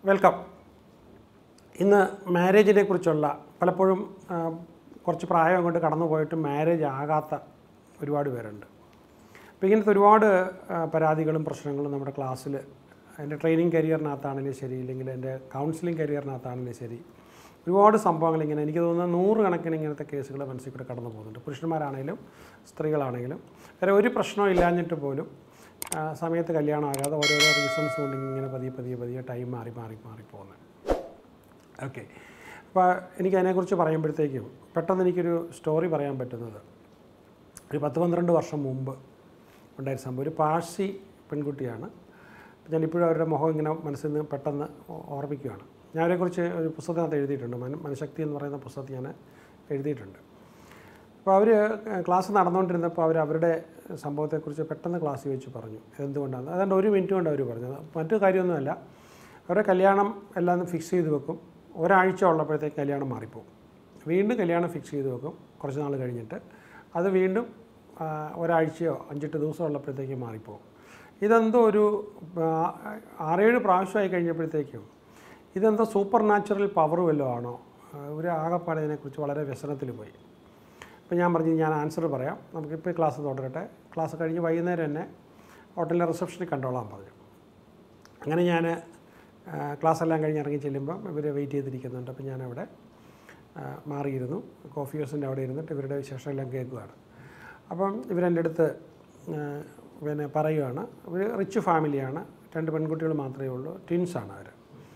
welcome ഇന്ന് മാരേജിനെ കുറിച്ചുള്ള പലപ്പോഴും ആ, കുറച്ച് പ്രായം കൊണ്ട് കടന്നു പോയിട്ട് മാരേജ് ആകാത്ത ഒരുപാട് പേരുണ്ട് അപ്പോൾ ഇങ്ങനത്തെ ഒരുപാട് ആ, പരാതികളും പ്രശ്നങ്ങളും നമ്മുടെ ക്ലാസ്സിൽ എൻ്റെ ട്രെയിനിങ് കരിയറിനകത്താണെങ്കിലും ശരി ഇല്ലെങ്കിൽ എൻ്റെ കൗൺസിലിംഗ് കരിയറിനകത്താണെങ്കിലും ശരി ഒരുപാട് സംഭവങ്ങൾ ഇങ്ങനെ എനിക്ക് തോന്നുന്ന നൂറുകണക്കിന് ഇങ്ങനത്തെ കേസുകൾ മനസ്സിൽ കൂടെ കടന്നു പോകുന്നുണ്ട് പുരുഷന്മാരാണെങ്കിലും സ്ത്രീകളാണെങ്കിലും വേറെ ഒരു പ്രശ്നവും ഇല്ലാഞ്ഞിട്ട് പോലും ആ, സമയത്ത് കല്യാണം ആകാതെ ഓരോരോ റീസൺസ് കൊണ്ട് ഇങ്ങനെ പതിയെ പതിയെ പതിയെ ടൈം മാറി മാറി മാറി പോകുന്നത് ഓക്കെ അപ്പോൾ എനിക്ക് അതിനെക്കുറിച്ച് പറയുമ്പോഴത്തേക്കും പെട്ടെന്ന് എനിക്കൊരു സ്റ്റോറി പറയാൻ പറ്റുന്നത് ഒരു പത്ത് പന്ത്രണ്ട് വർഷം മുമ്പ് ഉണ്ടായ സംഭവം ഒരു പാഴ്സി പെൺകുട്ടിയാണ് ഞാൻ ഇപ്പോഴും അവരുടെ മുഖം ഇങ്ങനെ മനസ്സിൽ നിന്ന് പെട്ടെന്ന് ഓ- ഓർമ്മിക്കുകയാണ് ഞാൻ അവരെക്കുറിച്ച് ഒരു പുസ്തകത്തിനകത്ത് എഴുതിയിട്ടുണ്ട് മന മനഃശക്തി എന്ന് പറയുന്ന പുസ്തകത്തിൽ ഞാൻ എഴുതിയിട്ടുണ്ട് അപ്പോൾ അവർ ക്ലാസ് നടന്നുകൊണ്ടിരുന്നപ്പോൾ അവർ അവരുടെ സംഭവത്തെക്കുറിച്ച് പെട്ടെന്ന് ക്ലാസ്സിൽ വെച്ച് പറഞ്ഞു എന്തുകൊണ്ടാണ് അതുകൊണ്ട് ഒരു മിനിറ്റ് കൊണ്ട് അവർ പറഞ്ഞത് മറ്റു കാര്യമൊന്നുമല്ല അവരുടെ കല്യാണം എല്ലാം ഫിക്സ് ചെയ്ത് വെക്കും ഒരാഴ്ച ഉള്ളപ്പോഴത്തേക്ക് കല്യാണം മാറിപ്പോകും വീണ്ടും കല്യാണം ഫിക്സ് ചെയ്ത് വെക്കും കുറച്ച് നാൾ കഴിഞ്ഞിട്ട് അത് വീണ്ടും ആ, ഒരാഴ്ചയോ അഞ്ചെട്ട് ദിവസം ഉള്ളപ്പോഴത്തേക്ക് മാറിപ്പോകും ഇതെന്തോ ഒരു ആ, ആറേഴ് പ്രാവശ്യമായി കഴിഞ്ഞപ്പോഴത്തേക്കും ഇതെന്തോ സൂപ്പർ നാച്ചുറൽ പവർ വല്ലതും ആണോ ആ, ഒരു ആകപ്പാടെ ഇതിനെക്കുറിച്ച് വളരെ വ്യസനത്തിൽ പോയി അപ്പോൾ ഞാൻ പറഞ്ഞു ഞാൻ ആൻസർ പറയാം നമുക്കിപ്പോൾ ക്ലാസ് തുടരട്ടെ ക്ലാസ് കഴിഞ്ഞ് വൈകുന്നേരം തന്നെ ഹോട്ടലിലെ റിസപ്ഷനിൽ കണ്ടോളാൻ പറഞ്ഞു അങ്ങനെ ഞാൻ ക്ലാസ് എല്ലാം കഴിഞ്ഞ് ഇറങ്ങി ചെല്ലുമ്പോൾ ഇവർ വെയിറ്റ് ചെയ്തിരിക്കുന്നുണ്ട് അപ്പോൾ ഞാനവിടെ ആ, മാറിയിരുന്നു കോഫി ഹൗസിൻ്റെ അവിടെ ഇരുന്നിട്ട് ഇവരുടെ വിശേഷം എല്ലാം കേൾക്കുകയാണ് അപ്പം ഇവരെൻ്റെ അടുത്ത് ആ, പിന്നെ പറയുകയാണ് ഇവർ റിച്ച് ഫാമിലിയാണ് രണ്ട് പെൺകുട്ടികൾ മാത്രമേ ഉള്ളൂ ട്വിൻസാണ് അവർ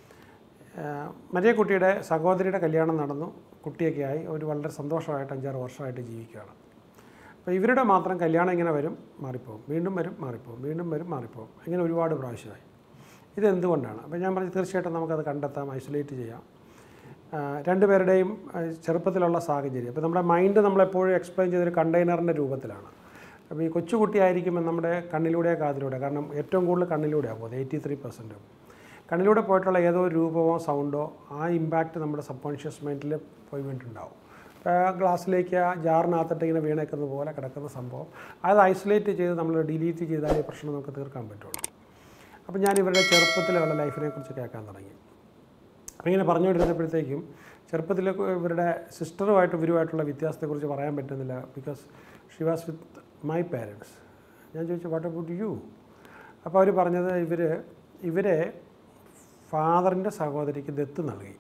മറ്റേ കുട്ടിയുടെ സഹോദരിയുടെ കല്യാണം നടന്നു കുട്ടിയൊക്കെ ആയി അവർ വളരെ സന്തോഷമായിട്ട് അഞ്ചാറ് വർഷമായിട്ട് ജീവിക്കുകയാണ് അപ്പോൾ ഇവരുടെ മാത്രം കല്യാണം ഇങ്ങനെ വരും മാറിപ്പോകും വീണ്ടും വരും മാറിപ്പോകും വീണ്ടും വരും മാറിപ്പോകും ഇങ്ങനെ ഒരുപാട് പ്രാവശ്യമായി ഇതെന്തുകൊണ്ടാണ് അപ്പോൾ ഞാൻ പറഞ്ഞു തീർച്ചയായിട്ടും നമുക്കത് കണ്ടെത്താം ഐസൊലേറ്റ് ചെയ്യാം ആ, രണ്ടുപേരുടെയും ആ, ചെറുപ്പത്തിലുള്ള സാഹചര്യം അപ്പോൾ നമ്മുടെ മൈൻഡ് നമ്മളെപ്പോഴും എക്സ്പ്ലെയിൻ ചെയ്തൊരു കണ്ടെയ്നറിൻ്റെ രൂപത്തിലാണ് അപ്പോൾ ഈ കൊച്ചുകുട്ടിയായിരിക്കുമ്പോൾ നമ്മുടെ കണ്ണിലൂടെ കാതിലൂടെ കാരണം ഏറ്റവും കൂടുതൽ കണ്ണിലൂടെയാണ് പോകുന്നത് എയ്റ്റി ത്രീ പെർസെൻറ്റും കണ്ണിലൂടെ പോയിട്ടുള്ള ഏതോ ഒരു രൂപമോ സൗണ്ടോ ആ ഇമ്പാക്റ്റ് നമ്മുടെ സബ് കോൺഷ്യസ് മൈൻഡിൽ പോയി വീണിട്ടുണ്ടാവും അപ്പോൾ ആ ഗ്ലാസ്സിലേക്ക് ആ ജാറിനകത്തിട്ട് ഇങ്ങനെ വീണേക്കുന്ന പോലെ കിടക്കുന്ന സംഭവം അത് ഐസൊലേറ്റ് ചെയ്ത് നമ്മൾ ഡിലീറ്റ് ചെയ്താലേ ഈ പ്രശ്നം നമുക്ക് തീർക്കാൻ പറ്റുള്ളൂ അപ്പോൾ ഞാൻ ഇവരുടെ ചെറുപ്പത്തിലുള്ള ലൈഫിനെ കുറിച്ച് കേൾക്കാൻ തുടങ്ങി അപ്പോൾ ഇങ്ങനെ പറഞ്ഞുകൊണ്ടിരുന്നപ്പോഴത്തേക്കും ചെറുപ്പത്തിൽ ഇവരുടെ സിസ്റ്ററുമായിട്ട് ഇവരുമായിട്ടുള്ള വ്യത്യാസത്തെക്കുറിച്ച് പറയാൻ പറ്റുന്നില്ല because she was with my parents ഞാൻ ചോദിച്ചു വാട്ട് അബൌട്ട് യു അപ്പോൾ അവർ പറഞ്ഞത് ഇവർ ഇവരെ ഫാദറിൻ്റെ സഹോദരിക്ക് ദത്ത് നൽകി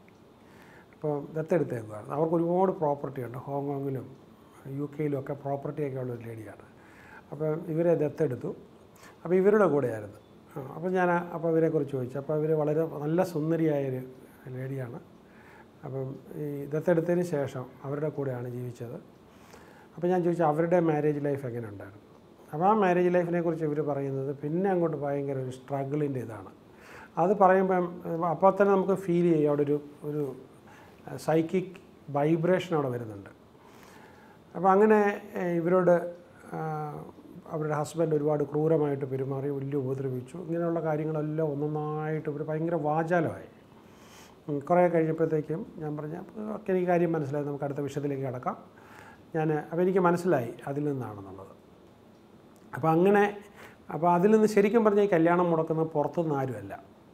അപ്പോൾ ദത്തെടുത്തേക്കുകയാണ് അവർക്ക് ഒരുപാട് പ്രോപ്പർട്ടി ഉണ്ട് ഹോങ്കോങ്ങിലും യു കെയിലും ഒക്കെ പ്രോപ്പർട്ടിയൊക്കെ ഉള്ള ഒരു ലേഡിയാണ് അപ്പോൾ ഇവരെ ദത്തെടുത്തു അപ്പോൾ ഇവരുടെ കൂടെയായിരുന്നു ആ, അപ്പോൾ ഞാൻ ആ- അപ്പോൾ ഇവരെക്കുറിച്ച് ചോദിച്ചു അപ്പോൾ ഇവർ വളരെ നല്ല സുന്ദരിയായൊരു ലേഡിയാണ് അപ്പം ഈ ദത്തെടുത്തതിന് ശേഷം അവരുടെ കൂടെയാണ് ജീവിച്ചത് അപ്പോൾ ഞാൻ ചോദിച്ചു അവരുടെ മാരേജ് ലൈഫ് എങ്ങനെ ഉണ്ടായിരുന്നു അപ്പോൾ ആ മാരേജ് ലൈഫിനെ കുറിച്ച് ഇവർ പറയുന്നത് പിന്നെ അങ്ങോട്ട് ഭയങ്കര ഒരു സ്ട്രഗിളിൻ്റെ ഇതാണ് അത് പറയുമ്പം അപ്പോൾ തന്നെ നമുക്ക് ഫീൽ ചെയ്യും അവിടെ ഒരു ഒരു സൈക്കിക് വൈബ്രേഷൻ അവിടെ വരുന്നുണ്ട് അപ്പോൾ അങ്ങനെ ഏഹ്, ഇവരോട് ആ, അവരുടെ ഹസ്ബൻഡ് ഒരുപാട് ക്രൂരമായിട്ട് പെരുമാറി വലിയ ഉപദ്രവിച്ചു ഇങ്ങനെയുള്ള കാര്യങ്ങളെല്ലാം ഒന്നൊന്നായിട്ട് ഇവർ ഭയങ്കര വാചാലമായി ഉം, കുറേ കഴിഞ്ഞപ്പോഴത്തേക്കും ഞാൻ പറഞ്ഞു അപ്പോൾ ഒക്കെ എനിക്ക് കാര്യം മനസ്സിലായി നമുക്ക് അടുത്ത വിഷയത്തിലേക്ക് കിടക്കാം ഞാൻ അപ്പോൾ എനിക്ക് മനസ്സിലായി അതിൽ നിന്നാണെന്നുള്ളത് അപ്പോൾ അങ്ങനെ അപ്പോൾ അതിൽ നിന്ന് ശരിക്കും പറഞ്ഞാൽ ഈ കല്യാണം മുടക്കുന്നത് പുറത്തുനിന്ന് ആരുമല്ല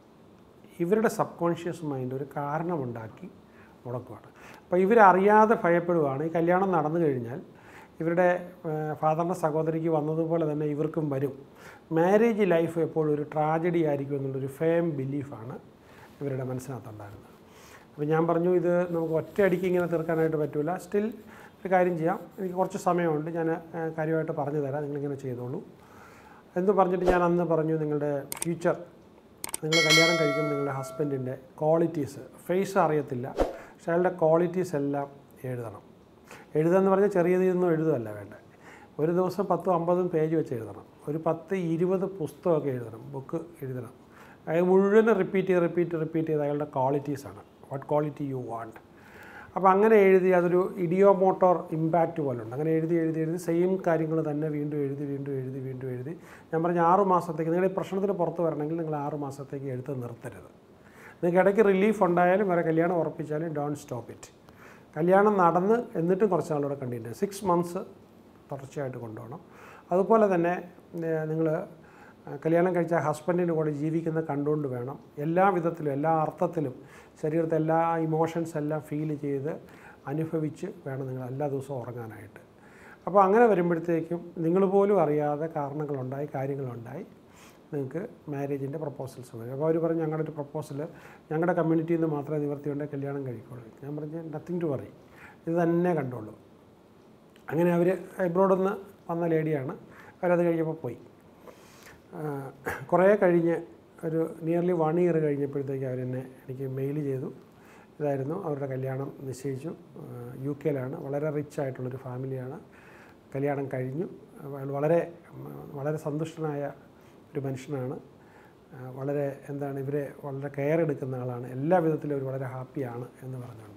ഇവരുടെ സബ് കോൺഷ്യസ് മൈൻഡ് ഒരു കാരണമുണ്ടാക്കി മുടക്കുകയാണ് അപ്പോൾ ഇവരറിയാതെ ഭയപ്പെടുകയാണ് ഈ കല്യാണം നടന്നു കഴിഞ്ഞാൽ ഇവരുടെ ഫാദറിൻ്റെ സഹോദരിക്ക് വന്നതുപോലെ തന്നെ ഇവർക്കും വരും മാരേജ് ലൈഫ് എപ്പോഴും ഒരു ട്രാജഡി ആയിരിക്കും എന്നുള്ളൊരു ഫേം ബിലീഫാണ് ഇവരുടെ മനസ്സിനകത്തുണ്ടായിരുന്നത് അപ്പോൾ ഞാൻ പറഞ്ഞു ഇത് നമുക്ക് ഒറ്റയടിക്ക് ഇങ്ങനെ തീർക്കാനായിട്ട് പറ്റില്ല സ്റ്റിൽ ഒരു കാര്യം ചെയ്യാം എനിക്ക് കുറച്ച് സമയമുണ്ട് ഞാൻ ആ, കാര്യമായിട്ട് പറഞ്ഞു തരാം നിങ്ങളിങ്ങനെ ചെയ്തോളൂ എന്ന് പറഞ്ഞിട്ട് ഞാൻ അന്ന് പറഞ്ഞു നിങ്ങളുടെ ഫ്യൂച്ചർ നിങ്ങൾ കല്യാണം കഴിക്കുമ്പോൾ നിങ്ങളുടെ ഹസ്ബൻഡിൻ്റെ ക്വാളിറ്റീസ് ഫേസ് അറിയത്തില്ല പക്ഷെ അയാളുടെ ക്വാളിറ്റീസ് എല്ലാം എഴുതണം എഴുതുകയെന്ന് പറഞ്ഞാൽ ചെറിയതൊന്നും എഴുതുകയല്ല വേണ്ടത് ഒരു ദിവസം പത്തും അമ്പതും പേജ് വെച്ച് എഴുതണം ഒരു പത്ത് ഇരുപത് പുസ്തകമൊക്കെ എഴുതണം ബുക്ക് എഴുതണം അയാൾ മുഴുവൻ റിപ്പീറ്റ് ചെയ്ത് റിപ്പീറ്റ് റിപ്പീറ്റ് ചെയ്ത് അയാളുടെ ക്വാളിറ്റീസാണ് വാട്ട് ക്വാളിറ്റി യു വാണ്ട് അപ്പോൾ അങ്ങനെ എഴുതി അതൊരു ഇഡിയോ മോട്ടോർ ഇമ്പാക്റ്റ് പോലെ ഉണ്ട് അങ്ങനെ എഴുതി എഴുതി എഴുതി സെയിം കാര്യങ്ങൾ തന്നെ വീണ്ടും എഴുതി വീണ്ടും എഴുതി വീണ്ടും എഴുതി ഞാൻ പറഞ്ഞ ആറ് മാസത്തേക്ക് നിങ്ങൾ ഈ പ്രശ്നത്തിന് പുറത്ത് വരണമെങ്കിൽ നിങ്ങൾ ആറ് മാസത്തേക്ക് എഴുത്ത് നിർത്തരുത് നിങ്ങൾക്ക് ഇടയ്ക്ക് റിലീഫ് ഉണ്ടായാലും വേറെ കല്യാണം ഉറപ്പിച്ചാലും ഡോണ്ട് സ്റ്റോപ്പ് ഇറ്റ് കല്യാണം നടന്ന് എന്നിട്ടും കുറച്ച് നാളൂടെ കണ്ടിന്യൂ സിക്സ് മന്ത്സ് തുടർച്ചയായിട്ട് കൊണ്ടുപോകണം അതുപോലെ തന്നെ നിങ്ങൾ ആ, കല്യാണം കഴിച്ച ഹസ്ബൻഡിൻ്റെ കൂടെ ജീവിക്കുന്ന കണ്ടുകൊണ്ട് വേണം എല്ലാ വിധത്തിലും എല്ലാ അർത്ഥത്തിലും ശരീരത്തെ എല്ലാ ഇമോഷൻസ് എല്ലാം ഫീൽ ചെയ്ത് അനുഭവിച്ച് വേണം നിങ്ങൾ എല്ലാ ദിവസവും ഉറങ്ങാനായിട്ട് അപ്പോൾ അങ്ങനെ വരുമ്പോഴത്തേക്കും നിങ്ങൾ പോലും അറിയാതെ കാരണങ്ങളുണ്ടായി കാര്യങ്ങളുണ്ടായി നിങ്ങൾക്ക് മാരേജിൻ്റെ പ്രപ്പോസൽസ് വരും അപ്പോൾ അവർ പറഞ്ഞു ഞങ്ങളുടെ ഒരു പ്രപ്പോസൽ ഞങ്ങളുടെ കമ്മ്യൂണിറ്റിയിൽ നിന്ന് മാത്രമേ നിവർത്തിയുണ്ട് കല്യാണം കഴിക്കുള്ളൂ ഞാൻ പറഞ്ഞു നത്തിങ് ടു വറി ഇത് തന്നെ കണ്ടോളൂ അങ്ങനെ അവർ എബ്രോഡിൽ നിന്ന് വന്ന ലേഡിയാണ് അവരത് കഴിഞ്ഞപ്പോൾ പോയി ആ, കുറേ കഴിഞ്ഞ് ഒരു നിയർലി വൺ ഇയർ കഴിഞ്ഞപ്പോഴത്തേക്ക് അവരെന്നെ എനിക്ക് മെയിൽ ചെയ്തു ഇതായിരുന്നു അവരുടെ കല്യാണം നിശ്ചയിച്ചു ആ, യു കെയിലാണ് വളരെ റിച്ച് ആയിട്ടുള്ളൊരു ഫാമിലിയാണ് കല്യാണം കഴിഞ്ഞു അയാൾ വളരെ ഉം, വളരെ സന്തുഷ്ടനായ ഒരു മനുഷ്യനാണ് ആ, വളരെ എന്താണ് ഇവരെ വളരെ കെയർ എടുക്കുന്ന ആളാണ് എല്ലാ വിധത്തിലും അവർ വളരെ ഹാപ്പിയാണ് എന്ന് പറഞ്ഞുകൊണ്ട്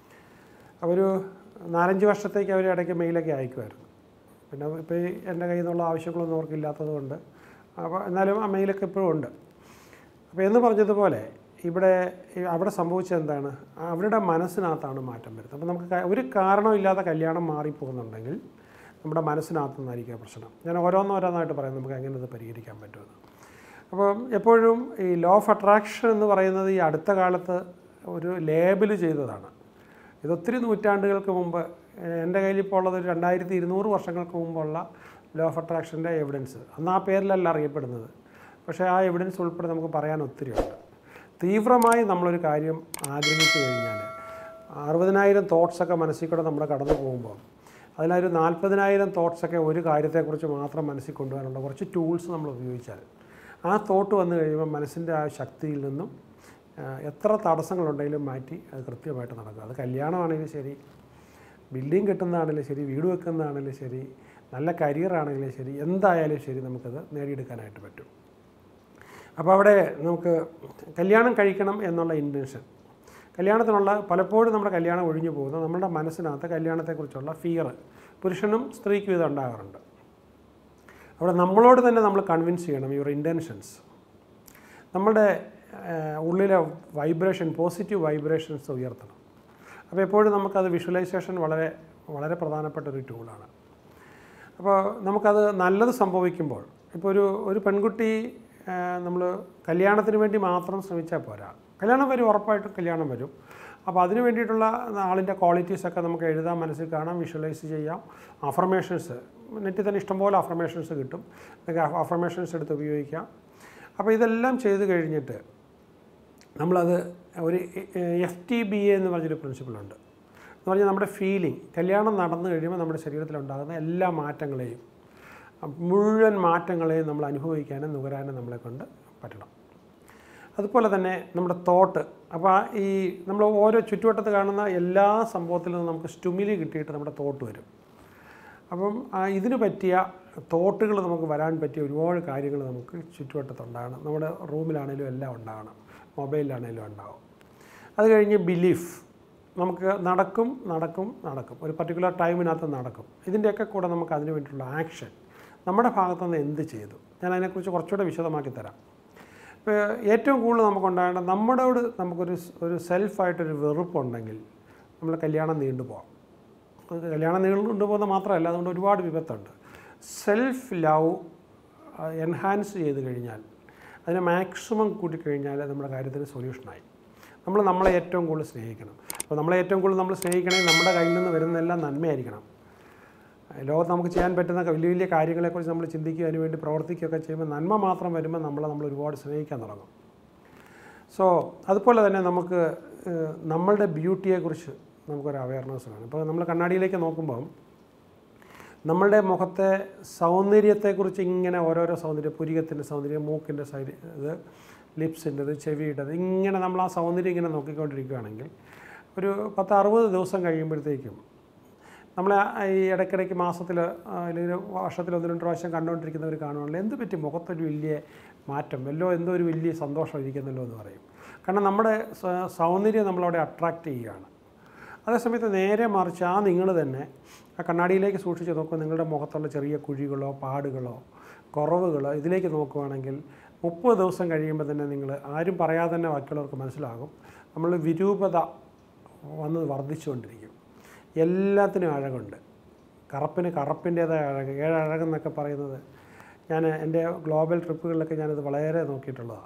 അവരൊരു നാലഞ്ച് വർഷത്തേക്ക് അവർ ഇടയ്ക്ക് മെയിലൊക്കെ അയക്കുമായിരുന്നു പിന്നെ ഇപ്പോൾ ഈ എൻ്റെ കയ്യിൽ നിന്നുള്ള ആവശ്യങ്ങളൊന്നും അവർക്കില്ലാത്തത് കൊണ്ട് അപ്പോൾ എന്നാലും ആ മെയിലൊക്കെ ഇപ്പോഴും ഉണ്ട് അപ്പോൾ എന്ന് പറഞ്ഞതുപോലെ ഇവിടെ ഈ അവിടെ സംഭവിച്ചത് എന്താണ് അവരുടെ മനസ്സിനകത്താണ് മാറ്റം വരുന്നത് അപ്പോൾ നമുക്ക് ക- ഒരു കാരണമില്ലാതെ കല്യാണം മാറിപ്പോകുന്നുണ്ടെങ്കിൽ നമ്മുടെ മനസ്സിനകത്തു നിന്നായിരിക്കും പ്രശ്നം ഞാൻ ഓരോന്നോരോന്നായിട്ട് പറയാം നമുക്ക് എങ്ങനെ ഇത് പരിഹരിക്കാൻ പറ്റുമെന്ന് അപ്പം എപ്പോഴും ഈ ലോ ഓഫ് അട്രാക്ഷൻ എന്ന് പറയുന്നത് ഈ അടുത്ത കാലത്ത് ഒരു ലേബിൾ ചെയ്തതാണ് ഇതൊത്തിരി നൂറ്റാണ്ടുകൾക്ക് മുമ്പ് ഏഹ്, എൻ്റെ കയ്യിൽ ഇപ്പോൾ ഉള്ളത് ഒരു രണ്ടായിരത്തി ഇരുന്നൂറ് വർഷങ്ങൾക്ക് മുമ്പുള്ള ലോ ഓഫ് അട്രാക്ഷൻ്റെ എവിഡൻസ് അന്ന് ആ പേരിലല്ല അറിയപ്പെടുന്നത് പക്ഷേ ആ എവിഡൻസ് ഉൾപ്പെടെ നമുക്ക് പറയാൻ ഒത്തിരിയുണ്ട് തീവ്രമായി നമ്മളൊരു കാര്യം ആഗ്രഹിച്ചു കഴിഞ്ഞാൽ അറുപതിനായിരം തോട്ട്സൊക്കെ മനസ്സിൽ കൂടെ നമ്മൾ കടന്നു പോകുമ്പോൾ അതിലൊരു നാൽപ്പതിനായിരം തോട്ട്സൊക്കെ ഒരു കാര്യത്തെക്കുറിച്ച് മാത്രം മനസ്സിൽ കൊണ്ടുവരാനുള്ള കുറച്ച് ടൂൾസ് നമ്മൾ ഉപയോഗിച്ചാൽ ആ തോട്ട് വന്നു കഴിയുമ്പോൾ മനസ്സിൻ്റെ ആ ശക്തിയിൽ നിന്നും ആ, എത്ര തടസ്സങ്ങളുണ്ടെങ്കിലും മാറ്റി അത് കൃത്യമായിട്ട് നടക്കും അത് കല്യാണമാണെങ്കിലും ശരി ബിൽഡിംഗ് കിട്ടുന്നതാണെങ്കിലും ശരി വീട് വെക്കുന്നതാണെങ്കിലും ശരി നല്ല കരിയർ ആണെങ്കിലും ശരി എന്തായാലും ശരി നമുക്കത് നേടിയെടുക്കാനായിട്ട് പറ്റും അപ്പോൾ അവിടെ നമുക്ക് കല്യാണം കഴിക്കണം എന്നുള്ള ഇൻറ്റൻഷൻ കല്യാണത്തിനുള്ള പലപ്പോഴും നമ്മുടെ കല്യാണം ഒഴിഞ്ഞു പോകുന്നത് നമ്മുടെ മനസ്സിനകത്ത് കല്യാണത്തെക്കുറിച്ചുള്ള ഫിയർ പുരുഷനും സ്ത്രീക്കും ഇത് ഉണ്ടാകാറുണ്ട് അവിടെ നമ്മളോട് തന്നെ നമ്മൾ കൺവിൻസ് ചെയ്യണം യുവർ ഇൻറ്റൻഷൻസ് നമ്മുടെ ഏഹ്, ഉള്ളിലെ വൈബ്രേഷൻ പോസിറ്റീവ് വൈബ്രേഷൻസ് ഉയർത്തണം അപ്പോൾ എപ്പോഴും നമുക്കത് വിഷ്വലൈസേഷൻ വളരെ വളരെ പ്രധാനപ്പെട്ട ഒരു ടൂളാണ് അപ്പോൾ നമുക്കത് നല്ലത് സംഭവിക്കുമ്പോൾ ഇപ്പോൾ ഒരു ഒരു പെൺകുട്ടി നമ്മൾ കല്യാണത്തിന് വേണ്ടി മാത്രം ശ്രമിച്ചാൽ പോരാ കല്യാണം വരും ഉറപ്പായിട്ടും കല്യാണം വരും അപ്പോൾ അതിന് വേണ്ടിയിട്ടുള്ള ആളിൻ്റെ ക്വാളിറ്റീസൊക്കെ നമുക്ക് എഴുതാൻ മനസ്സിൽ കാണാം വിഷ്വലൈസ് ചെയ്യാം അഫർമേഷൻസ് നെറ്റിൽ തന്നെ ഇഷ്ടംപോലെ അഫർമേഷൻസ് കിട്ടും അഫർമേഷൻസ് എടുത്ത് ഉപയോഗിക്കാം അപ്പോൾ ഇതെല്ലാം ചെയ്ത് കഴിഞ്ഞിട്ട് നമ്മളത് ഒരു എഫ് ടി ബി എ എന്ന് പറഞ്ഞൊരു പ്രിൻസിപ്പിളുണ്ട് എന്ന് പറഞ്ഞാൽ നമ്മുടെ ഫീലിംഗ് കല്യാണം നടന്നു കഴിയുമ്പോൾ നമ്മുടെ ശരീരത്തിലുണ്ടാകുന്ന എല്ലാ മാറ്റങ്ങളെയും മുഴുവൻ മാറ്റങ്ങളെയും നമ്മൾ അനുഭവിക്കാനും നുകരാനും നമ്മളെ കൊണ്ട് പറ്റണം അതുപോലെ തന്നെ നമ്മുടെ തോട്ട് അപ്പോൾ ആ ഈ നമ്മൾ ഓരോ ചുറ്റുവട്ടത്ത് കാണുന്ന എല്ലാ സംഭവത്തിൽ നിന്നും നമുക്ക് സ്റ്റുമിലി കിട്ടിയിട്ട് നമ്മുടെ തോട്ട് വരും അപ്പം ആ ഇതിന് പറ്റിയ തോട്ടുകൾ നമുക്ക് വരാൻ പറ്റിയ ഒരുപാട് കാര്യങ്ങൾ നമുക്ക് ചുറ്റുവട്ടത്തുണ്ടാകണം നമ്മുടെ റൂമിലാണേലും എല്ലാം ഉണ്ടാകണം മൊബൈലിലാണേലും ഉണ്ടാവും അത് കഴിഞ്ഞ് ബിലീഫ് നമുക്ക് നടക്കും നടക്കും നടക്കും ഒരു പർട്ടിക്കുലർ ടൈമിനകത്ത് നടക്കും ഇതിൻ്റെയൊക്കെ കൂടെ നമുക്ക് അതിന് വേണ്ടിയിട്ടുള്ള ആക്ഷൻ നമ്മുടെ ഭാഗത്തുനിന്ന് എന്ത് ചെയ്തു ഞാൻ അതിനെക്കുറിച്ച് കുറച്ചുകൂടെ വിശദമാക്കി തരാം ഇപ്പോൾ ഏറ്റവും കൂടുതൽ നമുക്കുണ്ടാകേണ്ട നമ്മളോട് നമുക്കൊരു സ്- ഒരു സെൽഫായിട്ടൊരു വെറുപ്പുണ്ടെങ്കിൽ നമ്മൾ കല്യാണം നീണ്ടുപോകാം അത് കല്യാണം നീണ്ടു പോകുന്നത് മാത്രമല്ല അതുകൊണ്ട് ഒരുപാട് വിപത്തുണ്ട് സെൽഫ് ലവ് എൻഹാൻസ് ചെയ്ത് കഴിഞ്ഞാൽ അതിനെ മാക്സിമം കൂട്ടിക്കഴിഞ്ഞാൽ നമ്മുടെ കാര്യത്തിന് സൊല്യൂഷനായി നമ്മൾ നമ്മളെ ഏറ്റവും കൂടുതൽ സ്നേഹിക്കണം അപ്പോൾ നമ്മളെ ഏറ്റവും കൂടുതൽ നമ്മൾ സ്നേഹിക്കണമെങ്കിൽ നമ്മുടെ കയ്യിൽ നിന്ന് വരുന്നതെല്ലാം നന്മയായിരിക്കണം ലോകത്ത് നമുക്ക് ചെയ്യാൻ പറ്റുന്ന വലിയ വലിയ കാര്യങ്ങളെക്കുറിച്ച് നമ്മൾ ചിന്തിക്കുക അതിന് വേണ്ടി പ്രവർത്തിക്കുകയൊക്കെ ചെയ്യുമ്പോൾ നന്മ മാത്രം വരുമ്പോൾ നമ്മളെ നമ്മൾ ഒരുപാട് സ്നേഹിക്കാൻ തുടങ്ങും സോ അതുപോലെ തന്നെ നമുക്ക് ഏഹ്, നമ്മളുടെ ബ്യൂട്ടിയെക്കുറിച്ച് നമുക്കൊരു അവയർനെസ് വേണം ഇപ്പോൾ നമ്മൾ കണ്ണാടിയിലേക്ക് നോക്കുമ്പം നമ്മളുടെ മുഖത്തെ സൗന്ദര്യത്തെക്കുറിച്ച് ഇങ്ങനെ ഓരോരോ സൗന്ദര്യം പുരികത്തിൻ്റെ സൗന്ദര്യം മൂക്കിൻ്റെ സൈഡ് ഇത് ലിപ്സിൻ്റെത് ചെവിയുടേത് ഇങ്ങനെ നമ്മൾ ആ സൗന്ദര്യം ഇങ്ങനെ നോക്കിക്കൊണ്ടിരിക്കുകയാണെങ്കിൽ ഒരു പത്ത് അറുപത് ദിവസം കഴിയുമ്പോഴത്തേക്കും നമ്മൾ ഈ ഇടയ്ക്കിടയ്ക്ക് മാസത്തിൽ അല്ലെങ്കിൽ വർഷത്തിൽ ഒന്ന് രണ്ട് പ്രാവശ്യം കണ്ടുകൊണ്ടിരിക്കുന്നവർ കാണുകയാണെങ്കിൽ എന്ത് പറ്റി മുഖത്തൊരു വലിയ മാറ്റം വല്ലോ എന്തോ ഒരു വലിയ സന്തോഷം ഇരിക്കുന്നല്ലോ എന്ന് പറയും കാരണം നമ്മുടെ സ- സൗന്ദര്യം നമ്മളവിടെ അട്രാക്റ്റ് ചെയ്യുകയാണ് അതേസമയത്ത് നേരെ മറിച്ച് ആ നിങ്ങൾ തന്നെ ആ കണ്ണാടിയിലേക്ക് സൂക്ഷിച്ച് നോക്കുമ്പോൾ നിങ്ങളുടെ മുഖത്തുള്ള ചെറിയ കുഴികളോ പാടുകളോ കുറവുകളോ ഇതിലേക്ക് നോക്കുവാണെങ്കിൽ മുപ്പത് ദിവസം കഴിയുമ്പോൾ തന്നെ നിങ്ങൾ ആരും പറയാതെ തന്നെ ബാക്കിയുള്ളവർക്ക് മനസ്സിലാകും നമ്മൾ വിരൂപത വന്ന് വർദ്ധിച്ചുകൊണ്ടിരിക്കും എല്ലാത്തിനും അഴകുണ്ട് കറുപ്പിന് കറുപ്പിൻ്റേതായ അഴക് ഏഴഴകെന്നൊക്കെ പറയുന്നത് ഞാൻ എൻ്റെ ഗ്ലോബൽ ട്രിപ്പുകളിലൊക്കെ ഞാനിത് വളരെ നോക്കിയിട്ടുള്ളതാണ്